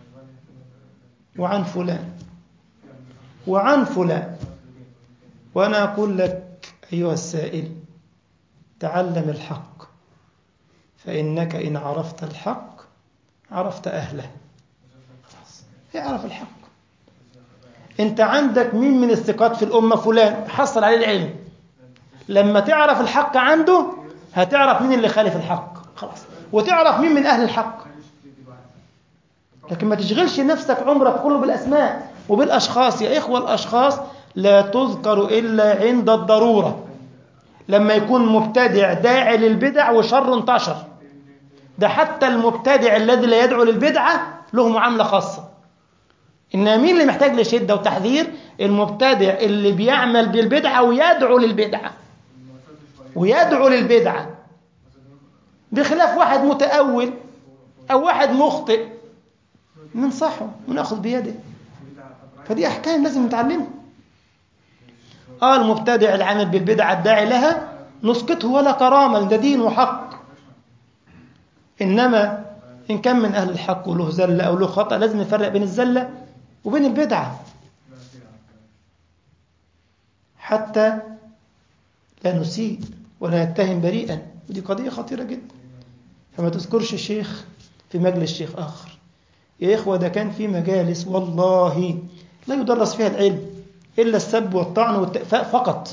وعن فلان وعن فلان وأنا أقول لك أيها السائل تعلم الحق فإنك إن عرفت الحق عرفت أهله خلاص اعرف الحق أنت عندك مين من الثقات في الأمة فلان حصل عليه العلم لما تعرف الحق عنده هتعرف مين اللي خالف الحق خلاص وتعرف مين من أهل الحق لكن ما تشغلش نفسك عمرك كله بالأسماء وبالأشخاص يا إخوة الأشخاص لا تذكر إلا عند الضرورة لما يكون مبتدع داعي للبدع وشر انتشر ده حتى المبتدع الذي لا يدعو للبدعة له معاملة خاصة إنما مين اللي محتاج لشدة وتحذير المبتدع اللي بيعمل بالبدعة ويدعو للبدعة ويدعو للبدعة بخلاف واحد متأول أو واحد مخطئ ننصحه ونأخذ بيده فدي أحكام لازم نتعلمها آه المبتدع العامل بالبدعة الداعي لها نسقطه ولا كرامة ده دين وحق إنما إن كان من أهل الحق وله زلة أو له خطأ لازم نفرق بين الزلة وبين البدعة حتى لا نسيء ولا نتهم بريئا ودي قضية خطيرة جدا فما تذكرش شيخ في مجلس شيخ آخر يا إخوة ده كان في مجالس والله لا يدرس فيها العلم إلا السب والطعن والتأفاء فقط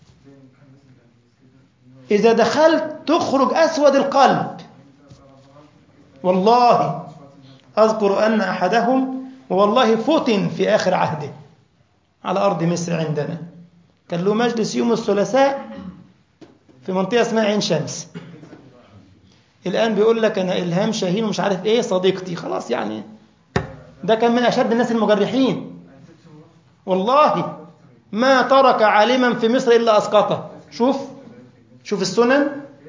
إذا دخلت تخرج أسود القلب والله أذكر أن أحدهم والله فتن في آخر عهده على أرض مصر عندنا كان له مجلس يوم الثلاثاء في منطقة اسمها عين شمس الآن بيقول لك أنا إلهام شاهين ومش عارف إيه صديقتي خلاص يعني ده كان من أشد الناس المجرحين والله ما ترك عالما في مصر إلا أسقطه شوف شوف السنن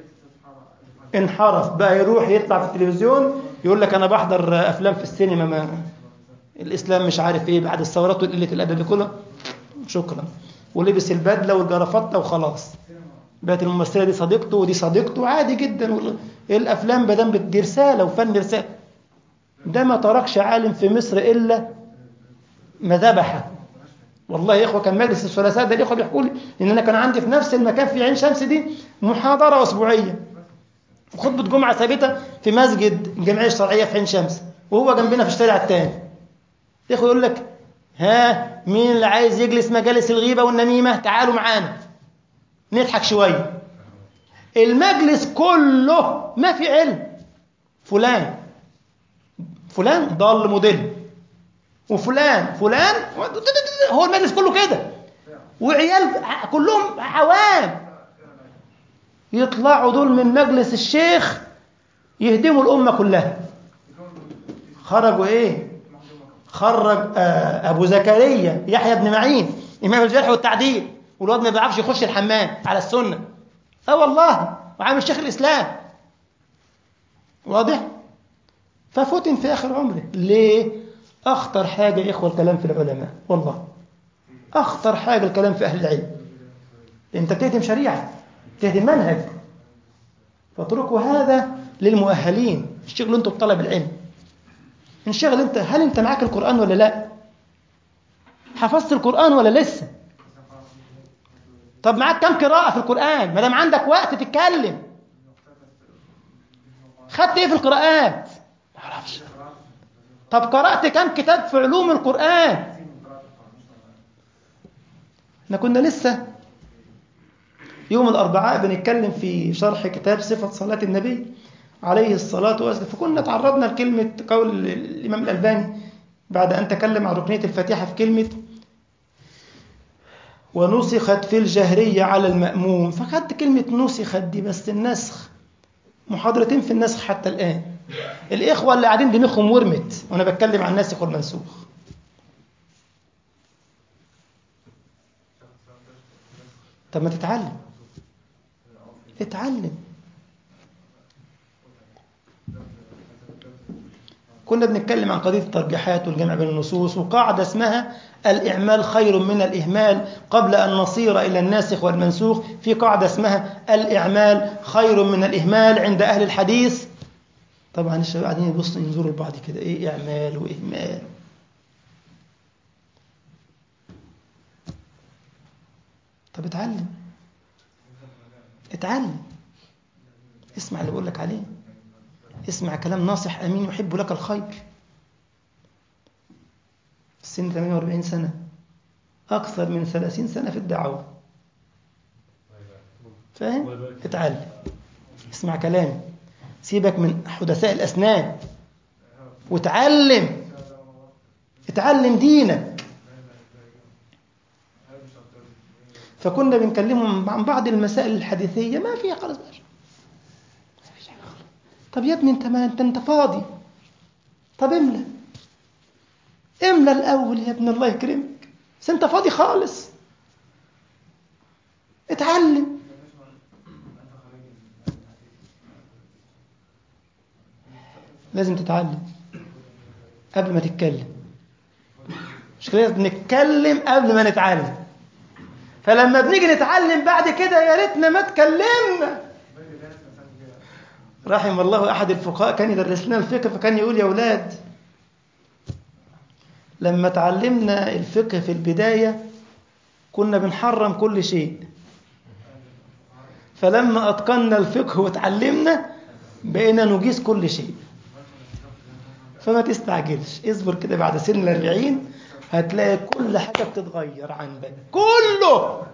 انحرف بقى يروح يطلع في التلفزيون يقول لك أنا بحضر أفلام في السينما ما الإسلام مش عارف إيه بعد الثورات وقلة الأدب دي كلها شكرا ولبس البدلة والجرافطة وخلاص بقت الممثلة دي صديقته ودي صديقته عادي جدا وال- الأفلام بدل بدي رسالة وفن رسالة ده ما تركش عالم في مصر إلا ما ذبحه والله يا إخوة كان مجلس الثلاثاء ده الإخوة بيحكوا لي إن أنا كان عندي في نفس المكان في عين شمس دي محاضرة أسبوعية خطبة جمعة ثابتة في مسجد الجمعية الشرعية في عين شمس وهو جنبنا في الشارع الثاني الإخوة يقول لك ها مين اللي عايز يجلس مجالس الغيبة والنميمة تعالوا معانا نضحك شوية المجلس كله ما في علم فلان فلان ضال مدل وفلان فلان هو المجلس كله كده وعيال كلهم عوام يطلعوا دول من مجلس الشيخ يهدموا الأمة كلها خرجوا إيه خرج آه، أبو زكريا يحيى بن معين إمام الجرح والتعديل والواد ما بيعرفش يخش الحمام على السنة اه والله وعامل شيخ الإسلام واضح ففتن في آخر عمره ليه أخطر حاجة يا إخوة الكلام في العلماء والله أخطر حاجة الكلام في أهل العلم أنت بتهدم شريعة بتهدم منهج فاتركوا هذا للمؤهلين اشتغلوا أنتوا بطلب العلم انشغل أنت هل أنت معاك القرآن ولا لا حفظت القرآن ولا لسه طب معاك كم قراءة في القرآن ما دام عندك وقت تتكلم خدت ايه في القراءات ما اعرفش طب قرأت كم كتاب في علوم القرآن احنا كنا لسه يوم الأربعاء بنتكلم في شرح كتاب صفة صلاة النبي عليه الصلاة والسلام فكنا تعرضنا لكلمة قول الإمام الألباني بعد أن تكلم عن ركنية الفاتحة في كلمة ونسخت في الجهرية على المأموم فخدت كلمة نسخت دي بس النسخ محاضرتين في النسخ حتى الآن الإخوة اللي قاعدين دماغهم ورمت وأنا بتكلم عن الناسخ والمنسوخ طب ما تتعلم اتعلم كنا بنتكلم عن قضية الترجيحات والجمع بين النصوص وقاعدة اسمها الإعمال خير من الإهمال قبل أن نصير إلى الناسخ والمنسوخ في قاعدة اسمها الإعمال خير من الإهمال عند أهل الحديث طبعا الشباب قاعدين يبصوا ينظروا لبعض كده إيه إعمال وإهمال طب اتعلم اتعلم اسمع اللي بقول لك عليه اسمع كلام ناصح أمين يحب لك الخير السن 48 سنة أكثر من 30 سنة في الدعوة فاهم؟ اتعلم اسمع كلامي سيبك من حدثاء الأسنان وتعلم اتعلم دينك فكنا بنكلمهم عن بعض المسائل الحديثية ما فيها خلاص بقى طب يا ابني انت ما انت انت فاضي طب املى املى الاول يا ابن الله يكرمك بس انت فاضي خالص اتعلم لازم تتعلم قبل ما تتكلم مش كده نتكلم قبل ما نتعلم فلما بنيجي نتعلم بعد كده يا ريتنا ما اتكلمنا رحم الله أحد الفقهاء كان يدرس لنا الفقه فكان يقول يا أولاد لما تعلمنا الفقه في البداية كنا بنحرم كل شيء فلما أتقنا الفقه وتعلمنا بقينا نجيز كل شيء فما تستعجلش اصبر كده بعد سن الأربعين هتلاقي كل حاجة بتتغير عندك كله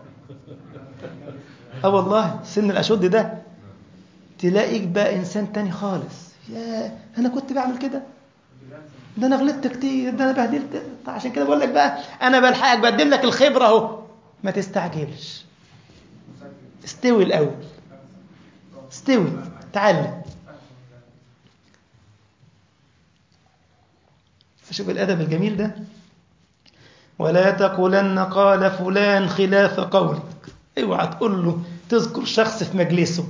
اه والله سن الأشد ده تلاقيك بقى إنسان تاني خالص يا أنا كنت بعمل كده ده أنا غلطت كتير ده أنا بهدلت عشان كده بقول لك بقى أنا بلحقك بقدم لك الخبرة أهو ما تستعجلش استوي الأول استوي تعلم فشوف الأدب الجميل ده ولا تقولن قال فلان خلاف قولك اوعى تقول له تذكر شخص في مجلسه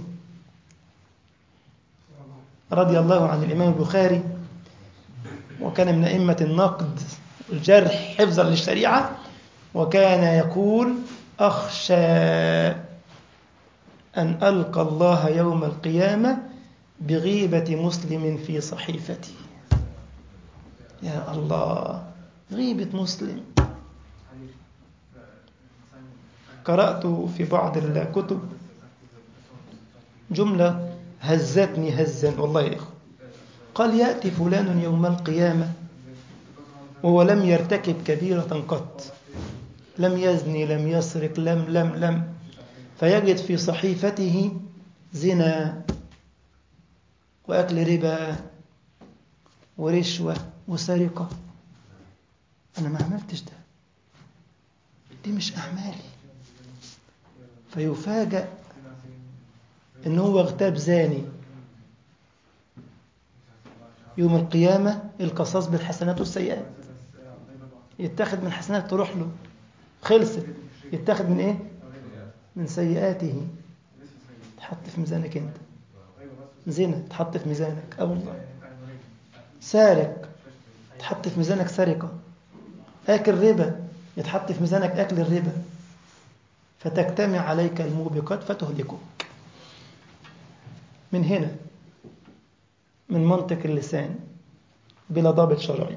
رضي الله عن الإمام البخاري وكان من أئمة النقد والجرح حفظا للشريعة وكان يقول أخشى أن ألقى الله يوم القيامة بغيبة مسلم في صحيفتي يا الله غيبة مسلم قرأت في بعض الكتب جملة هزتني هزا والله يا إخوة قال يأتي فلان يوم القيامة وهو لم يرتكب كبيرة قط لم يزني لم يسرق لم لم لم فيجد في صحيفته زنا وأكل ربا ورشوة وسرقة أنا ما عملتش ده دي مش أعمالي فيفاجأ إن هو اغتاب زاني يوم القيامة القصاص بالحسنات والسيئات يتاخد من حسنات تروح له خلصت يتاخد من ايه من سيئاته تحط في ميزانك انت زنا تحط في ميزانك اه والله سارق تحط في ميزانك سرقة آكل ربا يتحط في ميزانك أكل الربا فتجتمع عليك الموبقات فتهلكك من هنا من منطق اللسان بلا ضابط شرعي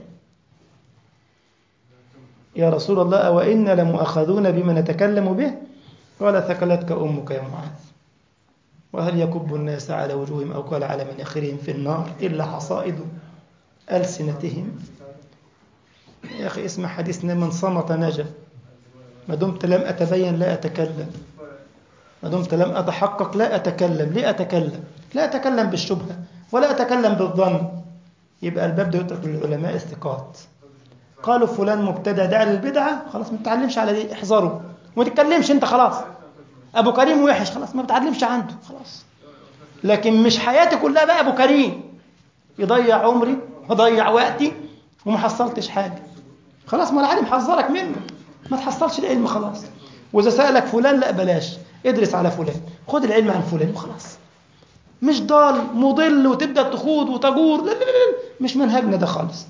يا رسول الله وإنا لمؤاخذون بما نتكلم به قال ثكلتك أمك يا معاذ وهل يكب الناس على وجوههم أو قال على مناخرهم في النار إلا حصائد ألسنتهم يا أخي اسمع حديثنا من صمت نجا ما دمت لم أتبين لا أتكلم ما دمت لم أتحقق لا أتكلم ليه أتكلم لا أتكلم بالشبهة ولا أتكلم بالظن يبقى الباب ده يترك للعلماء الثقات قالوا فلان مبتدع داعي للبدعة خلاص ما تتعلمش على دي احذره وما تتكلمش انت خلاص ابو كريم وحش خلاص ما بتعلمش عنده خلاص لكن مش حياتي كلها بقى ابو كريم يضيع عمري وضيع وقتي وما حصلتش حاجة خلاص ما العالم حذرك منه ما تحصلش العلم خلاص واذا سألك فلان لا بلاش ادرس على فلان خد العلم عن فلان وخلاص مش ضال مضل وتبدا تخوض وتجور لا لا لا مش منهجنا ده خالص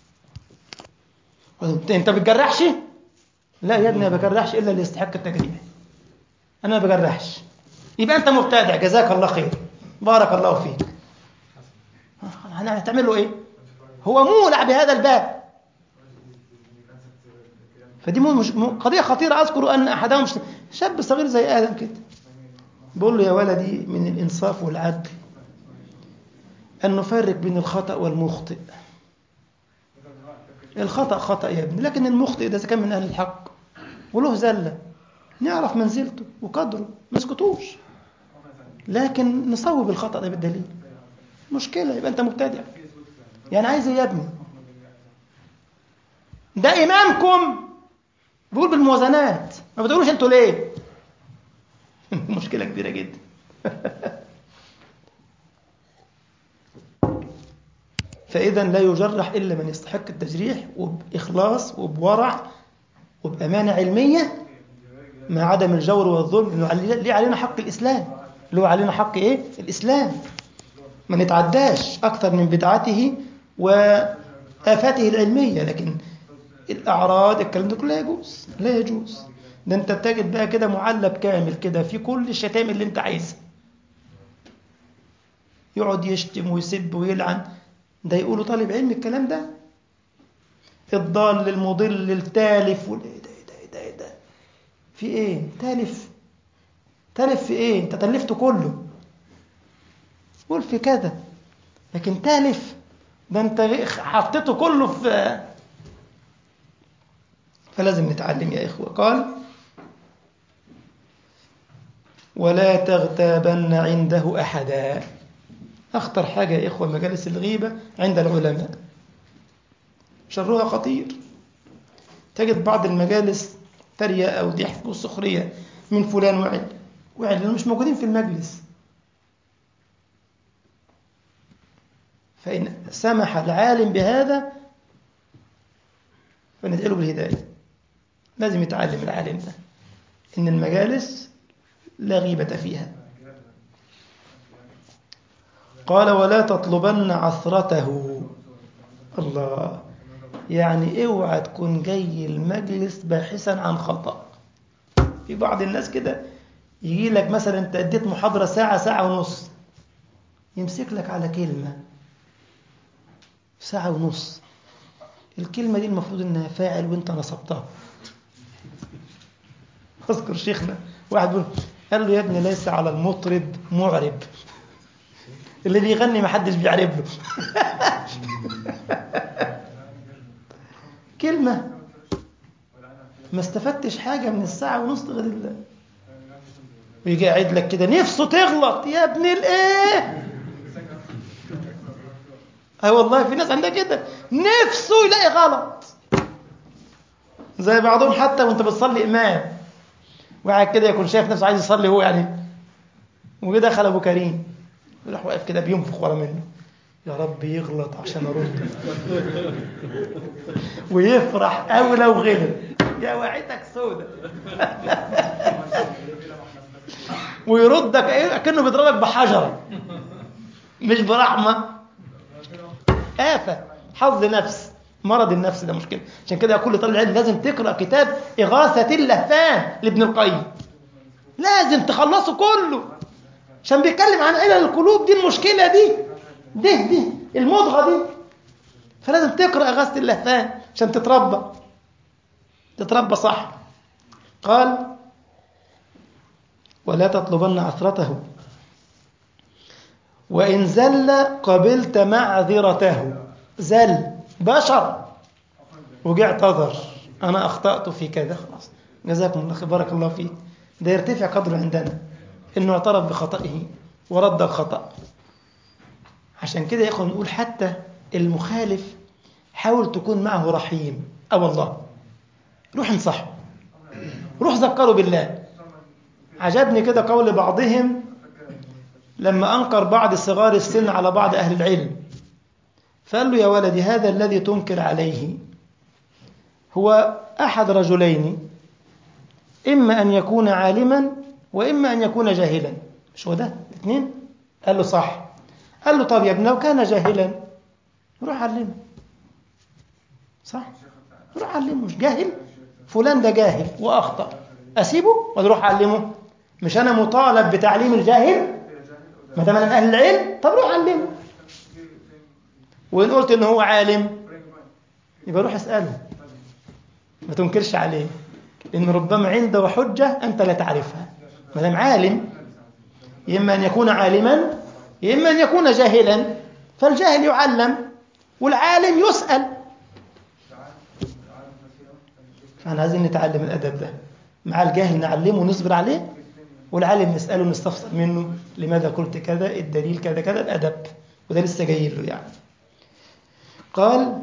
انت بتجرحش لا يا ابني ما بجرحش الا اللي يستحق التجريح انا ما بجرحش يبقى انت مبتدع جزاك الله خير بارك الله فيك هتعمل له ايه هو مولع بهذا الباب فدي مش قضيه خطيره اذكر ان احدهم مش شاب صغير زي ادم كده بقول له يا ولدي من الانصاف والعدل ان نفرق بين الخطا والمخطئ الخطأ خطأ يا ابني لكن المخطئ ده إذا كان من أهل الحق وله زلة نعرف منزلته وقدره ما نسكتوش لكن نصوب الخطأ ده بالدليل مشكلة يبقى أنت مبتدع يعني عايز إيه يا ابني ده إمامكم بيقول بالموازنات ما بتقولوش أنتوا ليه مشكلة كبيرة جدا فإذا لا يجرح إلا من يستحق التجريح وبإخلاص وبورع وبأمانة علمية مع عدم الجور والظلم لأنه ليه علينا حق الإسلام اللي هو علينا حق إيه؟ الإسلام ما نتعداش أكثر من بدعته وآفاته العلمية لكن الأعراض الكلام ده كله لا يجوز لا يجوز ده أنت تجد بقى كده معلب كامل كده في كل الشتائم اللي أنت عايزها يقعد يشتم ويسب ويلعن ده يقولوا طالب علم الكلام ده الضال المضل التالف وال... ايه ده ايه ده ايه ده في ايه تالف تالف في ايه انت تلفته كله قول في كذا لكن تالف ده انت حطيته كله في فلازم نتعلم يا إخوة قال ولا تغتابن عنده أحدا أخطر حاجة يا إخوة مجالس الغيبة عند العلماء شرها خطير تجد بعض المجالس تريقة أو ضحك وسخرية من فلان وعل وعل لأنهم مش موجودين في المجلس فإن سمح العالم بهذا فندعي له بالهداية لازم يتعلم العالم ده إن المجالس لا غيبة فيها قال ولا تطلبن عثرته الله يعني اوعى تكون جاي المجلس باحثا عن خطأ في بعض الناس كده يجي لك مثلا انت اديت محاضرة ساعة ساعة ونص يمسك لك على كلمة ساعة ونص الكلمة دي المفروض انها فاعل وانت نصبتها اذكر شيخنا واحد بيقول قال له يا ابني ليس على المطرب معرب اللي بيغني محدش بيعرب له كلمة ما استفدتش حاجة من الساعة ونص غير الله ويجي قاعد لك كده نفسه تغلط يا ابن الايه اه والله في ناس عندها كده نفسه يلاقي غلط زي بعضهم حتى وانت بتصلي امام وقاعد كده يكون شايف نفسه عايز يصلي هو يعني وجه دخل ابو كريم يروح واقف كده بينفخ ورا منه يا رب يغلط عشان ارد ويفرح قوي لو غلط يا وعيتك سودة ويردك ايه كانه بيضربك بحجره مش برحمه آفة حظ نفس مرض النفس ده مشكلة عشان كده كل طالب علم لازم تقرأ كتاب إغاثة اللهفان لابن القيم لازم تخلصه كله عشان بيتكلم عن علل القلوب دي المشكلة دي دي دي المضغة دي فلازم تقرأ إغاثة اللهفان عشان تتربى تتربى صح قال ولا تطلبن عثرته وإن زل قبلت معذرته زل بشر وجه اعتذر أنا أخطأت في كذا خلاص جزاكم الله خير بارك الله فيك ده يرتفع قدره عندنا إنه اعترف بخطئه ورد الخطأ عشان كده يا إخوة نقول حتى المخالف حاول تكون معه رحيم أو والله روح انصحه روح ذكره بالله عجبني كده قول بعضهم لما أنكر بعض صغار السن على بعض أهل العلم فقال له يا ولدي هذا الذي تنكر عليه هو أحد رجلين إما أن يكون عالما وإما أن يكون جاهلا مش هو ده الاثنين قال له صح قال له طب يا ابني لو كان جاهلا روح علمه صح روح علمه مش جاهل فلان ده جاهل وأخطأ أسيبه ولا روح أعلمه مش أنا مطالب بتعليم الجاهل ما دام انا من اهل العلم طب روح علمه وان قلت ان هو عالم يبقى روح اساله ما تنكرش عليه لان ربما عنده حجه انت لا تعرفها ما دام عالم اما ان يكون عالما اما ان يكون جاهلا فالجاهل يعلم والعالم يسال فاحنا عايزين نتعلم الادب ده مع الجاهل نعلمه ونصبر عليه والعالم نسأله نستفسر منه لماذا قلت كذا الدليل كذا كذا الأدب وده لسه جاي له يعني قال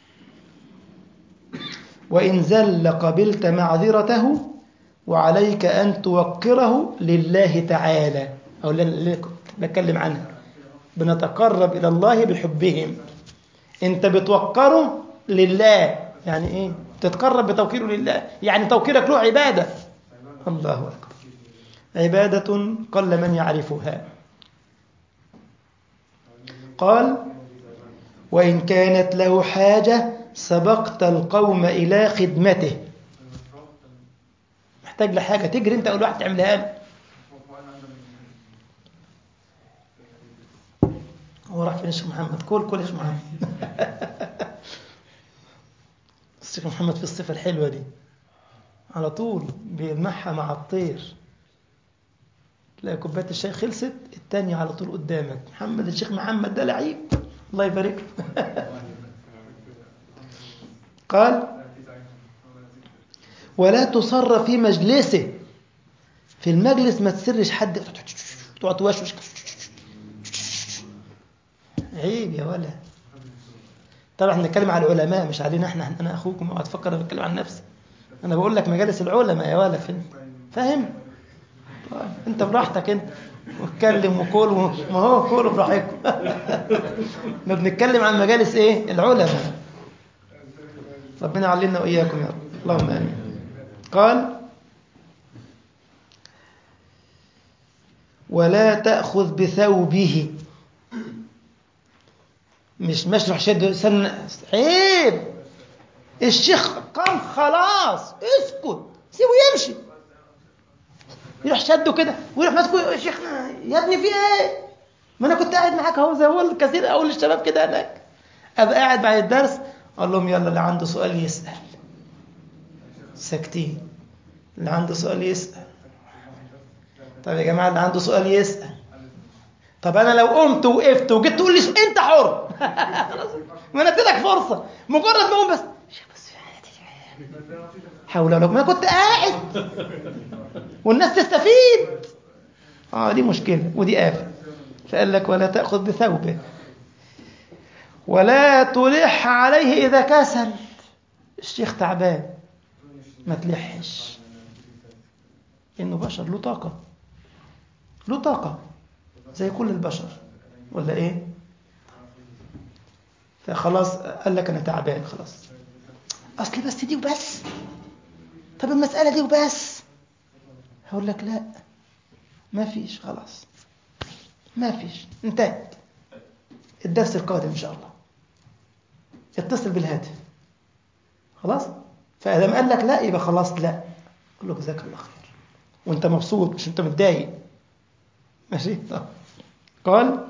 وإن زل قبلت معذرته وعليك أن توقره لله تعالى أو اللي بتكلم عنها بنتقرب إلى الله بحبهم أنت بتوقره لله يعني إيه تتقرب بتوقيره لله يعني توقيرك له عبادة الله أكبر عبادة قل من يعرفها قال وإن كانت له حاجة سبقت القوم إلى خدمته محتاج لحاجة تجري أنت أول واحد تعملها له هو راح فين الشيخ محمد كل كل الشيخ محمد الشيخ محمد في الصفة الحلوة دي على طول بيلمحها مع الطير تلاقي كوبايه الشاي خلصت الثانيه على طول قدامك محمد الشيخ محمد ده لعيب الله يبارك له قال ولا تصر في مجلسه في المجلس ما تسرش حد تقعد توشوش عيب يا ولا طبعا احنا بنتكلم على العلماء مش علينا احنا انا اخوكم اوعى تفكر انا بتكلم عن نفسي انا بقول لك مجالس العلماء يا ولا فين فاهم طيب انت براحتك انت واتكلم وكل ما هو كله براحتكم ما بنتكلم عن مجالس ايه العلماء ربنا يعلمنا واياكم يا رب اللهم امين قال ولا تأخذ بثوبه مش مش روح شد سن عيب الشيخ قام خلاص اسكت سيبه يمشي يروح شده كده ويروح ماسكه يا شيخنا يا ابني في ايه ما انا كنت قاعد معاك اهو زي هو الكثير اقول للشباب كده هناك ابقى قاعد بعد الدرس اقول لهم يلا اللي عنده سؤال يسال ساكتين اللي عنده سؤال يسال طب يا جماعه اللي عنده سؤال يسال طب انا لو قمت وقفت وجيت تقول لي انت حر ما انا اديتك فرصه مجرد ما اقوم بس بس حول ولا ما انا كنت قاعد والناس تستفيد اه دي مشكله ودي آفة فقال لك ولا تأخذ بثوبه ولا تلح عليه إذا كسل الشيخ تعبان ما تلحش إنه بشر له طاقة له طاقة زي كل البشر ولا إيه فخلاص قال لك أنا تعبان خلاص أصل بس دي وبس طب المسألة دي وبس هقول لك لا ما فيش خلاص ما فيش انتهت الدرس القادم إن شاء الله اتصل بالهاتف خلاص فإذا قال لك لا يبقى خلاص لا قل له جزاك الله خير وانت مبسوط مش انت متضايق ماشي طب. قال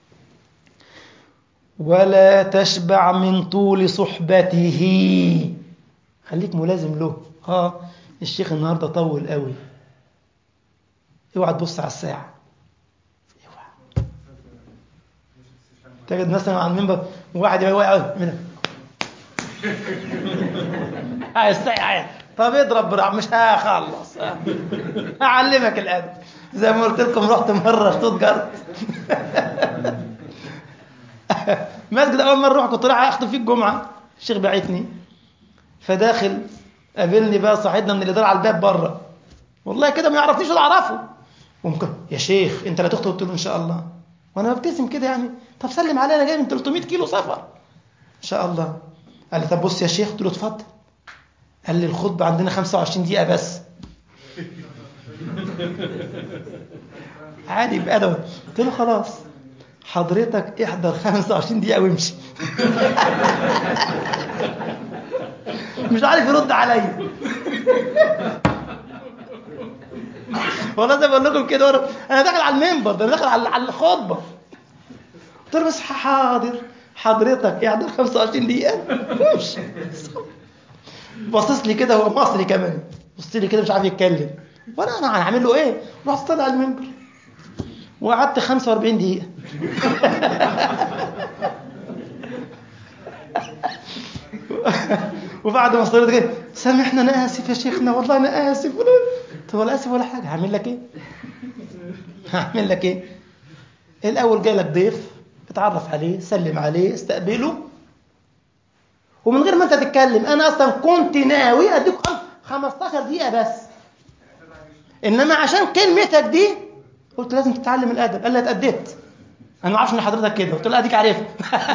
ولا تشبع من طول صحبته خليك ملازم له اه الشيخ النهارده طول قوي اوعى تبص على الساعه اوعى تجد مثلا على المنبر واحد يبقى واقع من عايز عايز طب اضرب برع مش هخلص هعلمك الادب زي ما قلت لكم رحت مره شتوتجارت مسجد اول مره اروح كنت رايح اخطب فيه الجمعه الشيخ بعتني فداخل قابلني بقى صاحبنا من الاداره على الباب بره والله كده ما يعرفنيش ولا اعرفه وممكن يا شيخ انت لا تخطب قلت له ان شاء الله وانا ببتسم كده يعني طب سلم عليا انا جاي من 300 كيلو سفر ان شاء الله قال لي طب بص يا شيخ قلت له اتفضل قال لي الخطبه عندنا 25 دقيقه بس عادي بأدب قلت له خلاص حضرتك احضر 25 دقيقة وامشي مش عارف يرد عليا والله زي ما بقول لكم كده انا داخل على المنبر ده انا داخل على على الخطبه قلت له بس حاضر حضرتك احضر 25 دقيقة امشي باصص لي كده هو مصري كمان بص لي كده مش عارف يتكلم وانا انا هعمل له ايه؟ رحت طالع على المنبر وقعدت 45 دقيقة وبعد ما صليت كده سامحنا انا اسف يا شيخنا والله انا اسف قلت ولا اسف ولا حاجه هعمل لك ايه؟ هعمل لك ايه؟ الاول جاي لك ضيف اتعرف عليه سلم عليه استقبله ومن غير ما انت تتكلم انا اصلا كنت ناوي اديك 15 دقيقه بس انما عشان كلمتك دي قلت لازم تتعلم الادب قال لي اتأدبت انا ما اعرفش ان حضرتك كده قلت له اديك عارف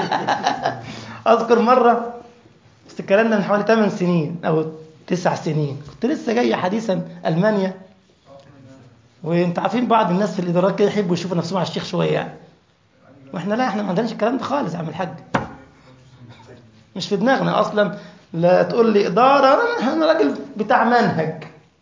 اذكر مره بس الكلام ده من حوالي 8 سنين او 9 سنين كنت لسه جاي حديثا المانيا وانت عارفين بعض الناس في الادارات كده يحبوا يشوفوا نفسهم على الشيخ شويه يعني واحنا لا احنا ما عندناش الكلام ده خالص يا عم الحاج مش في دماغنا اصلا لا تقول لي اداره انا راجل بتاع منهج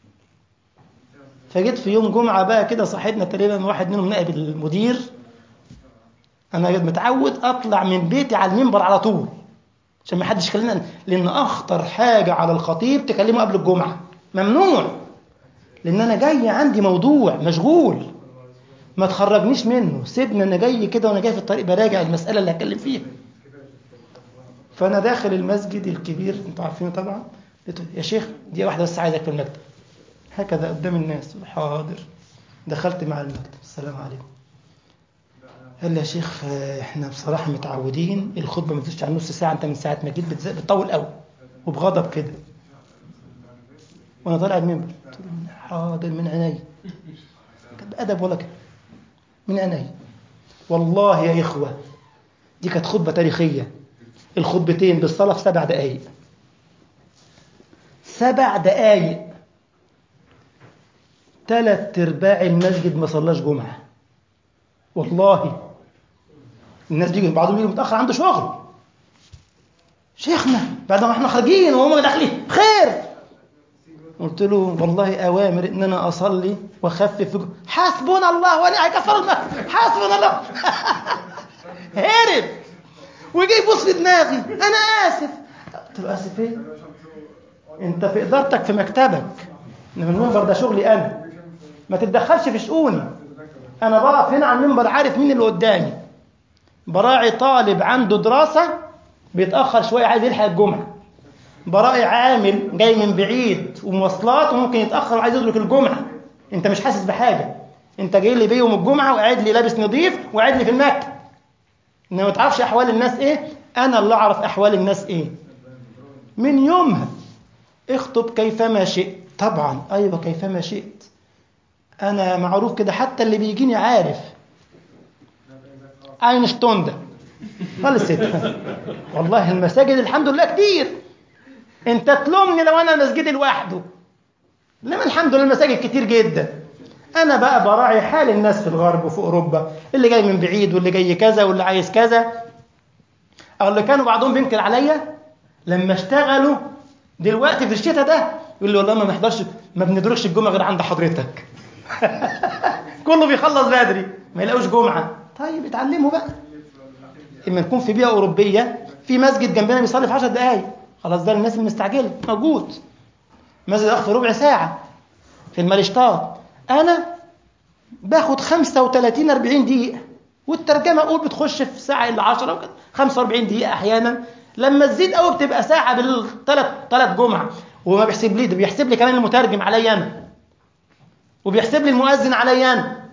فجيت في يوم جمعة بقى كده صاحبنا تقريبا واحد منهم نائب المدير أنا متعود أطلع من بيتي على المنبر على طول عشان ما حدش يكلمني لأن أخطر حاجة على الخطيب تكلمه قبل الجمعة ممنوع لأن أنا جاي عندي موضوع مشغول ما تخرجنيش منه سيبني أنا جاي كده وأنا جاي في الطريق براجع المسألة اللي هتكلم فيها فأنا داخل المسجد الكبير أنتوا عارفينه طبعا قلت له يا شيخ دي واحدة بس عايزك في المكتب هكذا قدام الناس حاضر دخلت مع المكتب السلام عليكم قال لي يا شيخ آه، احنا بصراحة متعودين الخطبة ما تزيدش عن نص ساعة انت من ساعة ما جيت بتز- بتطول قوي وبغضب كده وانا طالع المنبر قلت له حاضر من عيني كان بأدب ولا كده من عيني والله يا إخوة دي كانت خطبة تاريخية الخطبتين بالصلاة في سبع دقايق سبع دقايق ثلاث ارباع المسجد ما صلاش جمعة والله الناس بيجي بعضهم بيجي متأخر عنده شغل شيخنا بعد ما احنا خارجين وهم داخلين خير قلت له والله اوامر ان انا اصلي واخفف في- حسبنا الله ونعم كفر المسجد حسبنا الله هرب ويجي يبص في دماغي انا اسف قلت له اسف ايه انت في ادارتك في مكتبك انما المنبر ده شغلي انا ما تتدخلش في شؤوني انا بقف هنا على المنبر عارف مين اللي قدامي براعي طالب عنده دراسه بيتاخر شويه عايز يلحق الجمعه براعي عامل جاي من بعيد ومواصلات وممكن يتاخر وعايز يدرك الجمعه انت مش حاسس بحاجه انت جاي لي بيوم الجمعه وقاعد لي لابس نظيف وقاعد لي في المكتب انما ما تعرفش احوال الناس ايه انا اللي اعرف احوال الناس ايه من يومها اخطب كيفما شئت طبعا ايوه كيفما شئت انا معروف كده حتى اللي بيجيني عارف اينشتون ده خلصت والله المساجد الحمد لله كتير انت تلومني لو انا مسجدي لوحده انما الحمد لله المساجد كتير جدا انا بقى براعي حال الناس في الغرب وفي اوروبا اللي جاي من بعيد واللي جاي كذا واللي عايز كذا او اللي كانوا بعضهم بينكر عليا لما اشتغلوا دلوقتي في الشتاء ده يقول لي والله ما بنحضرش ما بندركش الجمعه غير عند حضرتك كله بيخلص بدري ما يلاقوش جمعه طيب اتعلموا بقى اما نكون في بيئه اوروبيه في مسجد جنبنا بيصلي في 10 دقائق خلاص ده الناس المستعجله موجود مسجد اخ في ربع ساعه في المالشتات انا باخد 35 40 دقيقه والترجمه اقول بتخش في ساعه الا 10 وكده 45 دقيقه احيانا لما تزيد قوي بتبقى ساعه بالثلاث ثلاث جمعه وما بيحسب لي ده بيحسب لي كمان المترجم عليا انا وبيحسب لي المؤذن عليا انا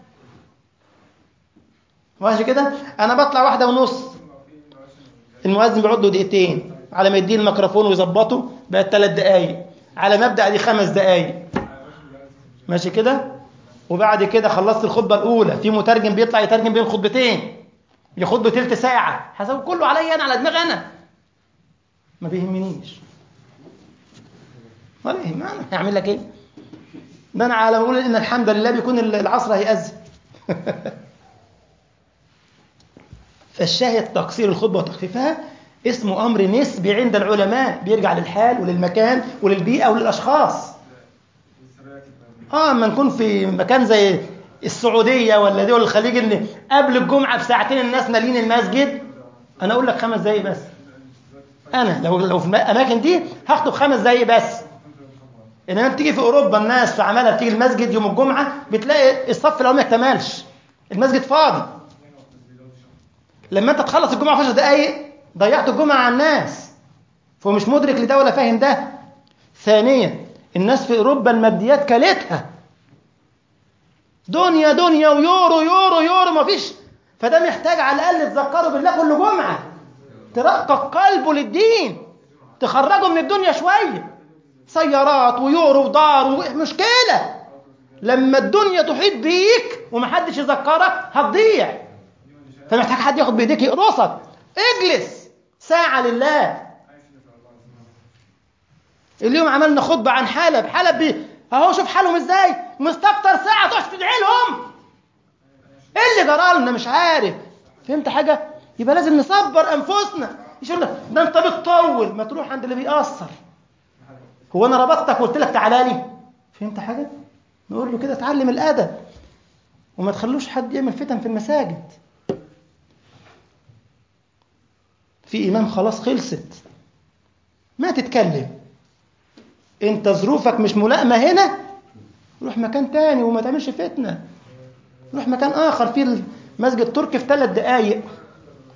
ماشي كده انا بطلع واحده ونص المؤذن بيقعد له دقيقتين على ما يديه الميكروفون ويظبطه بقت ثلاث دقايق على مبدا دي خمس دقايق ماشي كده وبعد كده خلصت الخطبه الاولى في مترجم بيطلع يترجم بين الخطبتين ياخد له ثلث ساعه حسب كله عليا انا على دماغي انا ما بيهمنيش ولا يهمني انا هعمل لك ايه ده انا على ما اقول ان الحمد لله بيكون العصر هيأذن فالشاهد تقصير الخطبه وتخفيفها اسمه امر نسبي عند العلماء بيرجع للحال وللمكان وللبيئه وللاشخاص اه اما نكون في مكان زي السعوديه ولا دول الخليج ان قبل الجمعه بساعتين الناس مالين المسجد انا اقول لك خمس دقايق بس انا لو لو في الاماكن دي هخطب خمس دقايق بس انما بتيجي في اوروبا الناس في عمالها بتيجي المسجد يوم الجمعه بتلاقي الصف الاول ما اكتملش المسجد فاضي لما انت تخلص الجمعه في 10 دقايق ضيعت الجمعه على الناس فهو مش مدرك لده ولا فاهم ده ثانيا الناس في اوروبا الماديات كلتها دنيا دنيا ويورو يورو يورو مفيش فده محتاج على الاقل تذكره بالله كل جمعه ترقق قلبه للدين تخرجه من الدنيا شويه سيارات ويورو ودار مشكله لما الدنيا تحيط بيك ومحدش يذكرك هتضيع فمحتاج حد ياخد بايديك يقرصك اجلس ساعه لله اليوم عملنا خطبة عن حلب حلب بي اهو شوف حالهم ازاي مستكتر ساعة تقعد تدعي لهم ايه اللي جرى لنا مش عارف فهمت حاجة يبقى لازم نصبر انفسنا يقول لك ده انت بتطول ما تروح عند اللي بيأثر هو انا ربطتك وقلت لك تعالى لي فهمت حاجة نقول له كده اتعلم الادب وما تخلوش حد يعمل فتن في المساجد في امام خلاص خلصت ما تتكلم انت ظروفك مش ملائمه هنا روح مكان تاني وما تعملش فتنه روح مكان اخر في المسجد تركي في ثلاث دقايق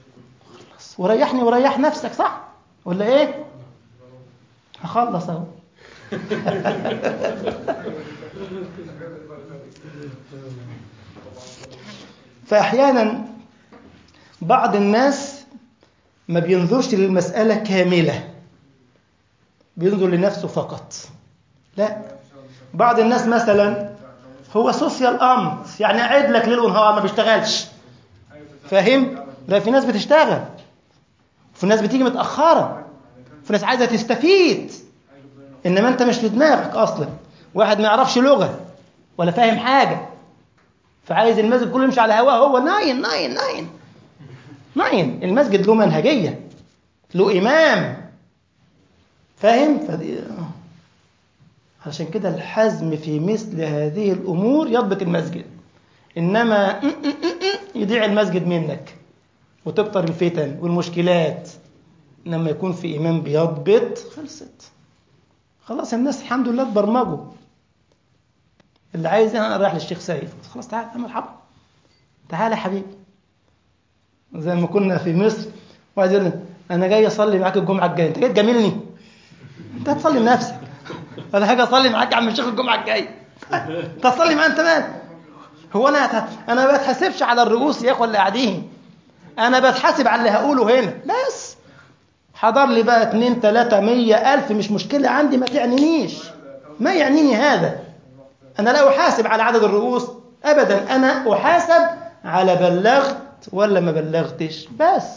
خلص وريحني وريح نفسك صح ولا ايه هخلص اهو فأحيانا بعض الناس ما بينظرش للمسألة كاملة بينظر لنفسه فقط لا بعض الناس مثلا هو سوسيال امت يعني قاعد لك ليل ونهار ما بيشتغلش فاهم لا في ناس بتشتغل في ناس بتيجي متاخره في ناس عايزه تستفيد انما انت مش في دماغك اصلا واحد ما يعرفش لغه ولا فاهم حاجه فعايز المسجد كله يمشي على هواه هو ناين ناين ناين ناين المسجد له منهجيه له امام فاهم فدي عشان كده الحزم في مثل هذه الامور يضبط المسجد انما يضيع المسجد منك وتكتر الفتن والمشكلات لما يكون في امام بيضبط خلصت خلاص الناس الحمد لله اتبرمجوا اللي عايز انا رايح للشيخ سيد خلاص تعال يا مرحبا تعال يا حبيبي زي ما كنا في مصر واحد يقول لي انا جاي اصلي معاك الجمعه الجايه انت جاي تجاملني انت هتصلي لنفسك انا حاجه اصلي معاك يا عم الشيخ الجمعه الجايه انت هتصلي معايا انت مال هو انا انا ما بتحاسبش على الرؤوس يا اخوه اللي قاعدين انا بتحاسب على اللي هقوله هنا بس حضر لي بقى اتنين تلاتة مية ألف مش مشكلة عندي ما تعنينيش ما يعنيني هذا أنا لا أحاسب على عدد الرؤوس أبدا أنا أحاسب على بلغت ولا ما بلغتش بس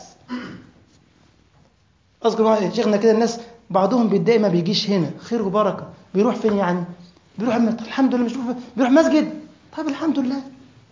أذكر شيخنا كده الناس بعضهم بيتضايق ما بيجيش هنا خير وبركة بيروح فين يعني بيروح الحمد لله مش بيروح, بيروح مسجد طب الحمد لله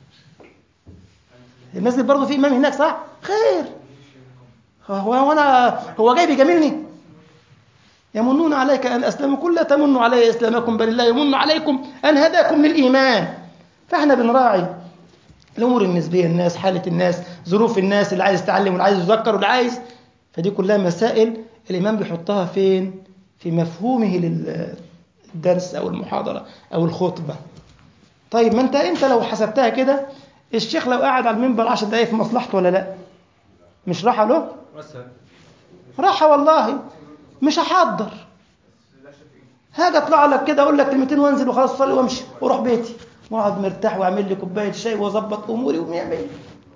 المسجد برضه في إمام هناك صح خير هو هو انا هو جاي بيجاملني يمنون عليك ان اسلموا كل لا تمنوا علي اسلامكم بل الله يمن عليكم ان هداكم للايمان فاحنا بنراعي الامور النسبيه الناس حاله الناس ظروف الناس اللي عايز يتعلم واللي عايز يذكر واللي عايز فدي كلها مسائل الامام بيحطها فين في مفهومه للدرس او المحاضره او الخطبه طيب ما انت انت لو حسبتها كده الشيخ لو قاعد على المنبر 10 دقايق في مصلحته ولا لا مش راحه له راحه والله مش هحضر هاجي اطلع لك كده اقول لك كلمتين وانزل وخلاص اصلي وامشي واروح بيتي واقعد مرتاح واعمل لي كوبايه شاي واظبط اموري ومية مية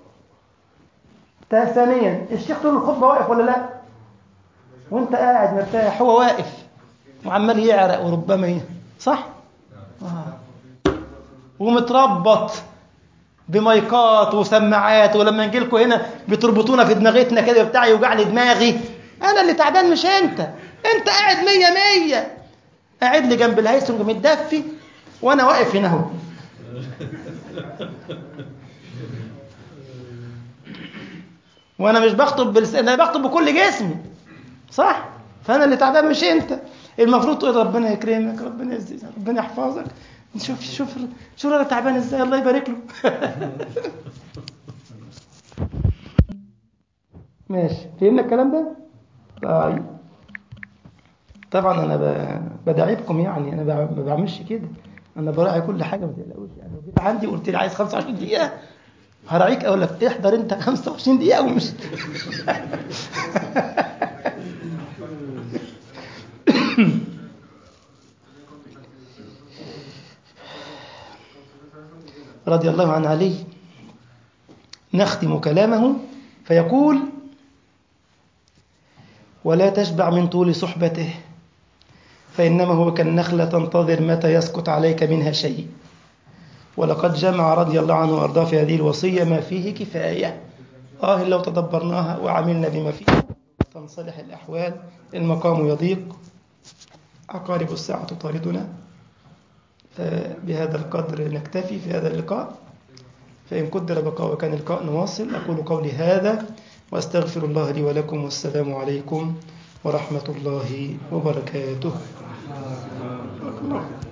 ثانيا الشيخ طول الخطبه واقف ولا لا وانت قاعد مرتاح هو واقف وعمال يعرق وربما ي... صح آه. ومتربط بمايكات وسماعات ولما نجي لكم هنا بتربطونا في دماغتنا كده بتاع يوجع لي دماغي انا اللي تعبان مش انت انت قاعد مية مية قاعد لي جنب الهيثم متدفي وانا واقف هنا اهو وانا مش بخطب بلسان انا بخطب بكل جسمي صح فانا اللي تعبان مش انت المفروض تقول ربنا يكرمك ربنا يزيدك ربنا يحفظك شوف شوف شوف انا تعبان ازاي الله يبارك له ماشي فهمنا الكلام ده طيب طبعا انا بداعبكم يعني انا ما بعملش كده انا براعي كل حاجه ما تقلقوش يعني لو جيت عندي وقلت لي عايز 25 دقيقه هراعيك اقول لك احضر انت 25 دقيقه ومش رضي الله عن علي نختم كلامه فيقول ولا تشبع من طول صحبته فإنما هو كالنخلة تنتظر متى يسكت عليك منها شيء ولقد جمع رضي الله عنه وأرضاه في هذه الوصية ما فيه كفاية آه لو تدبرناها وعملنا بما فيها تنصلح الأحوال المقام يضيق عقارب الساعة تطاردنا فبهذا القدر نكتفي في هذا اللقاء فإن قدر بقاء وكان اللقاء نواصل أقول قولي هذا وأستغفر الله لي ولكم والسلام عليكم ورحمة الله وبركاته